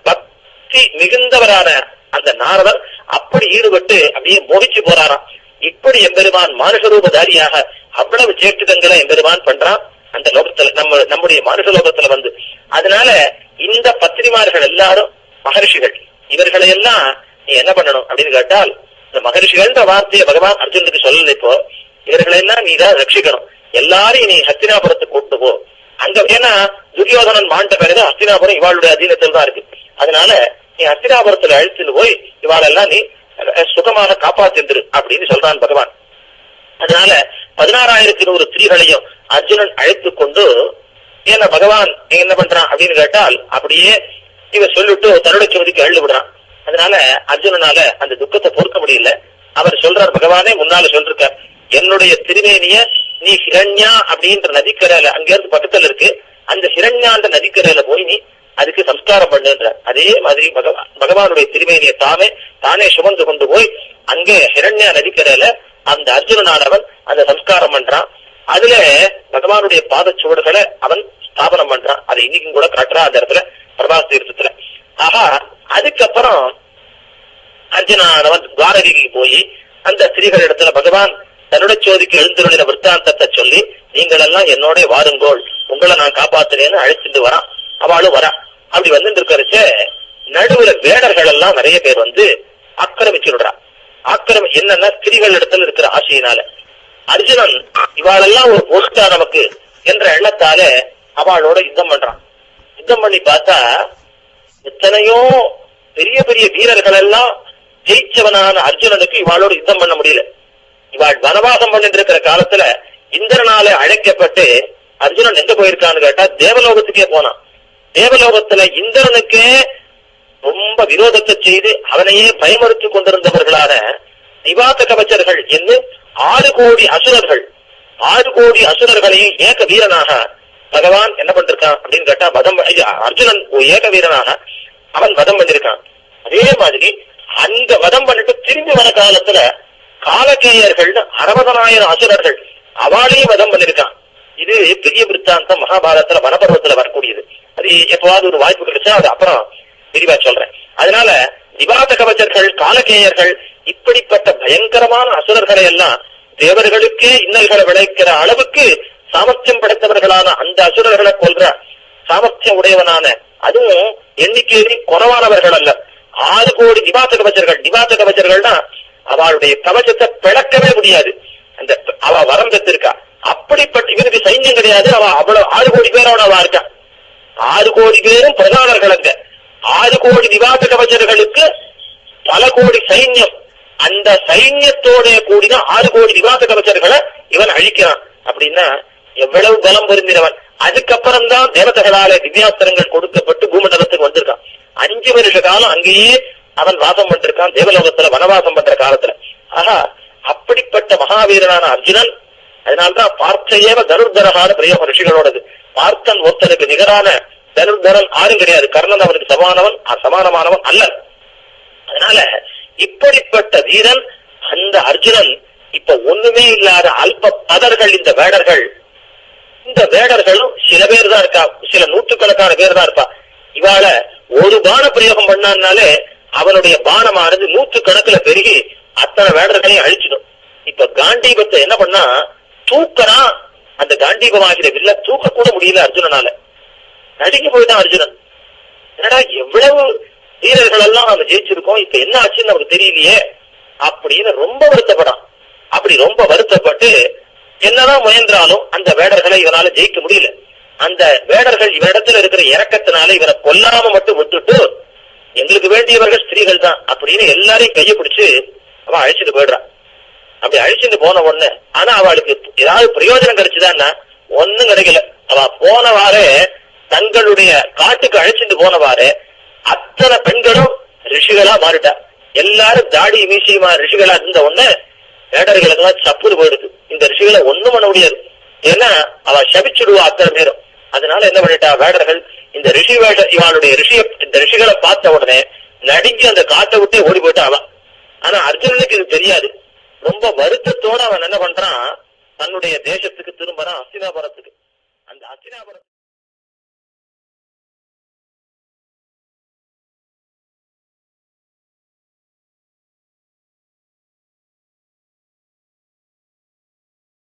பக்தி மிகுந்தவரான அந்த நாரதர் அப்படி ஈடுபட்டு அப்படியே மோகிச்சு போறாராம் இப்படி எம்பெருமான் மானுஷ ரூபதாரியாக அவ்வளவு சேஷ்டிதங்களை எம்பெருமான் பண்றான் அந்த லோகத்துல நம்ம நம்முடைய மானுஷ லோகத்துல வந்து அதனால இந்த பத்திரிமார்கள் எல்லாரும் மகர்ஷிகள் இவர்களை எல்லாம் நீ என்ன பண்ணணும் அப்படின்னு கேட்டால் இந்த மகர்ஷிகள்ன்ற வார்த்தையை பகவான் அர்ஜுனுக்கு சொல்லல இப்போ இவர்களை எல்லாம் நீ தான் ரட்சிக்கணும் எல்லாரையும் நீ ஹஸ்தினாபுரத்துக்கு கூட்டு போ அங்க ஏன்னா துரியோதனன் மாண்ட பிறகு ஹஸ்தினாபுரம் இவாளுடைய அதீனத்தில் தான் இருக்கு அதனால நீ ஹஸ்தினாபுரத்துல அழைத்துட்டு போய் இவாளெல்லாம் நீ அஹ், சுகமாக காப்பாத்திரு அப்படின்னு சொல்றான் பகவான் அதனால பதினாறாயிரத்தி நூறு ஸ்திரீகளையும் அர்ஜுனன் அழைத்து கொண்டு ஏன்னா பகவான் என்ன பண்றான் அப்படின்னு கேட்டால் அப்படியே இவ சொல்லிட்டு தன்னுடைய சுமதிக்கு அள்ளு விடுறான் அதனால அர்ஜுனனால அந்த துக்கத்தை பொறுக்க முடியல அவர் சொல்றார் பகவானே முன்னால சொல்லிருக்கார் என்னுடைய திருவேணிய நீ ஹிரண்யா அப்படின்ற நதிக்கரையில அங்க இருந்து பக்கத்துல இருக்கு அந்த ஹிரண்யான்ற நதிக்கரையில போய் நீ அதுக்கு சம்ஸ்காரம் பண்ணுன்ற அதே மாதிரி பகவான் பகவானுடைய திருமேனியை தானே தானே சுமந்து கொண்டு போய் அங்கே ஹிரண்யா நதிக்கரையில அந்த அர்ஜுனனானவன் அந்த சம்ஸ்காரம் பண்றான் அதுல பகவானுடைய பாதச்சுவடுகளை அவன் ஸ்தாபனம் பண்றான் அதை இன்னைக்கும் கூட காட்டுறான் அந்த இடத்துல பிரபாஸ் தீர்த்தத்துல ஆஹா அதுக்கப்புறம் அர்ஜுனானவன் துவாரகைக்கு போய் அந்த ஸ்திரீகள் இடத்துல பகவான் தன்னுடைய சோதிக்கு எழுந்துள்ள விற்த்தாந்தத்தை சொல்லி நீங்கள் எல்லாம் என்னோட வாருங்கோள் உங்களை நான் காப்பாத்துறேன்னு அழைச்சிட்டு வரான் அவளும் வரா அப்படி வந்துட்டு இருக்கிறச்ச நடுவுல வேடர்கள் எல்லாம் நிறைய பேர் வந்து ஆக்கிரமிச்சுடுறா ஆக்கிரமி என்னன்னா ஸ்திரீகள் இடத்துல இருக்கிற ஆசையினால அர்ஜுனன் இவாளெல்லாம் ஒரு போஸ்டா நமக்கு என்ற எண்ணத்தால அவளோட யுத்தம் பண்றான் யுத்தம் பண்ணி பார்த்தா எத்தனையோ பெரிய பெரிய வீரர்கள் எல்லாம் ஜெயிச்சவனான அர்ஜுனனுக்கு இவாளோட யுத்தம் பண்ண முடியல இவாள் வனவாசம் பண்ணிட்டு இருக்கிற காலத்துல இந்திரனால அழைக்கப்பட்டு அர்ஜுனன் எங்க போயிருக்கான்னு கேட்டா தேவலோகத்துக்கே போனான் தேவலோகத்துல இந்திரனுக்கே ரொம்ப விரோதத்தை செய்து அவனையே பயமுறுத்திக் கொண்டிருந்தவர்களான நிவாத கவச்சர்கள் என்று ஆறு கோடி அசுரர்கள் ஆறு கோடி அசுரர்களையும் ஏக வீரனாக பகவான் என்ன பண்ணிருக்கான் அப்படின்னு கேட்டா வதம் ஐயா, அர்ஜுனன் ஒரு ஏக வீரனாக அவன் வதம் பண்ணிருக்கான் அதே மாதிரி அந்த வதம் பண்ணிட்டு திரும்பி வர காலத்துல காலகேயர்கள் அறுபதனாயிரம் அசுரர்கள் அவளையும் வதம் பண்ணிருக்கான் இது பெரிய விருத்தாந்தம் மகாபாரதத்துல வனபர்வத்துல வரக்கூடியது அது எப்பவாவது ஒரு வாய்ப்பு கிடைச்சா அது அப்புறம் விரிவா சொல்றேன் அதனால நிவாத கவச்சர்கள் காலகேயர்கள் இப்படிப்பட்ட பயங்கரமான அசுரர்களை எல்லாம் தேவர்களுக்கே இன்னல்களை விளைக்கிற அளவுக்கு சாமர்த்தியம் படைத்தவர்களான அந்த அசுரர்களை கொல்ற சாமர்த்தியம் உடையவனான அதுவும் எண்ணிக்கையில் குறைவானவர்கள் அல்ல ஆறு கோடி நிவாச கவச்சர்கள் நிவாச கவச்சர்கள்னா அவளுடைய கவச்சத்தை பிளக்கவே முடியாது அந்த அவ வரம் பெற்றிருக்கா அப்படிப்பட்ட இவருக்கு சைன்யம் கிடையாது அவ அவ்வளவு ஆறு கோடி பேரோட அவ இருக்கா ஆறு கோடி பேரும் பிரதானர்கள் அங்க ஆறு கோடி நிவாச கவச்சர்களுக்கு பல கோடி சைன்யம் அந்த சைன்யத்தோட கூடின ஆறு கோடி நிவாச கவச்சர்களை இவன் அழிக்கிறான் அப்படின்னா எவ்வளவு பலம் பொருந்தினவன் அதுக்கப்புறம் தான் தேவதைகளால திவ்யாஸ்திரங்கள் கொடுக்கப்பட்டு பூமண்டலத்துக்கு வந்திருக்கான் அஞ்சு வருஷ காலம் அங்கேயே அவன் வாசம் பண்ணிருக்கான் தேவலோகத்துல வனவாசம் பண்ற காலத்துல ஆனா அப்படிப்பட்ட மகாவீரனான அர்ஜுனன் அதனால்தான் பார்த்தேவ தனுர்தரகான பிரயோக ரிஷிகளோடது பார்த்தன் ஒருத்தனுக்கு நிகரான தனுர்தரன் ஆரும் கிடையாது கர்ணன் அவனுக்கு சமானவன் அ- சமானமானவன் அல்ல அதனால இப்படிப்பட்ட வீரன் அந்த அர்ஜுனன் இப்ப ஒண்ணுமே இல்லாத அல்ப பதர்கள் இந்த வேடர்கள் இந்த வேடர்களும் சில பேர் தான் இருக்கா சில நூற்றுக்கணக்கான பேர் தான் இருப்பா இவாள ஒரு பான பிரயோகம் பண்ணான்னாலே அவனுடைய பானமானது நூற்று கணக்குல பெருகி அத்தனை வேடர்களையும் அழிச்சிடும் இப்ப காண்டீபத்தை என்ன பண்ணா தூக்கனா அந்த காண்டீபம் ஆகிற வில்ல தூக்க கூட முடியல அர்ஜுனனால நடுங்கி போயிட்டான் அர்ஜுனன் என்னடா எவ்வளவு வீரர்கள் எல்லாம் நம்ம ஜெயிச்சிருக்கோம் இப்ப என்ன ஆச்சுன்னு நமக்கு தெரியலையே அப்படின்னு ரொம்ப வருத்தப்படான் அப்படி ரொம்ப வருத்தப்பட்டு என்னதான் முயன்றாலும் அந்த வேடர்களை இவனால ஜெயிக்க முடியல அந்த வேடர்கள் இவனிடத்துல இருக்கிற இறக்கத்தினால இவனை கொல்லாம மட்டும் விட்டுட்டு எங்களுக்கு வேண்டியவர்கள் ஸ்திரீகள் தான் அப்படின்னு எல்லாரையும் கையை பிடிச்சு அவன் அழைச்சிட்டு போயிடுறான் அப்படி அழிச்சுட்டு போன உடனே ஆனா அவளுக்கு ஏதாவது பிரயோஜனம் கிடைச்சுதான்னா ஒண்ணும் கிடைக்கல அவ போனவாறே தங்களுடைய காட்டுக்கு அழைச்சிட்டு போனவாறே அத்தனை பெண்களும் ரிஷிகளா மாறிட்டா எல்லாரும் தாடி மீசியமா ரிஷிகளா இருந்த உடனே வேடர்களுக்கு எல்லாம் சப்புரு போயிடுது இந்த ரிஷிகளை ஒண்ணும் பண்ண முடியாது ஏன்னா அவ சபிச்சுடுவா அத்தனை பேரும் அதனால என்ன பண்ணிட்டா வேடர்கள் இந்த ரிஷி வேட இவளுடைய ரிஷிய இந்த ரிஷிகளை பார்த்த உடனே நடுங்கி அந்த காட்டை விட்டு ஓடி போயிட்டா அவன் ஆனா அர்ஜுனனுக்கு இது தெரியாது ரொம்ப வருத்தத்தோட அவன் என்ன பண்றான் தன்னுடைய தேசத்துக்கு திரும்பறான் அஸ்தினாபுரத்துக்கு அந்த அஸ்தினாபுரம்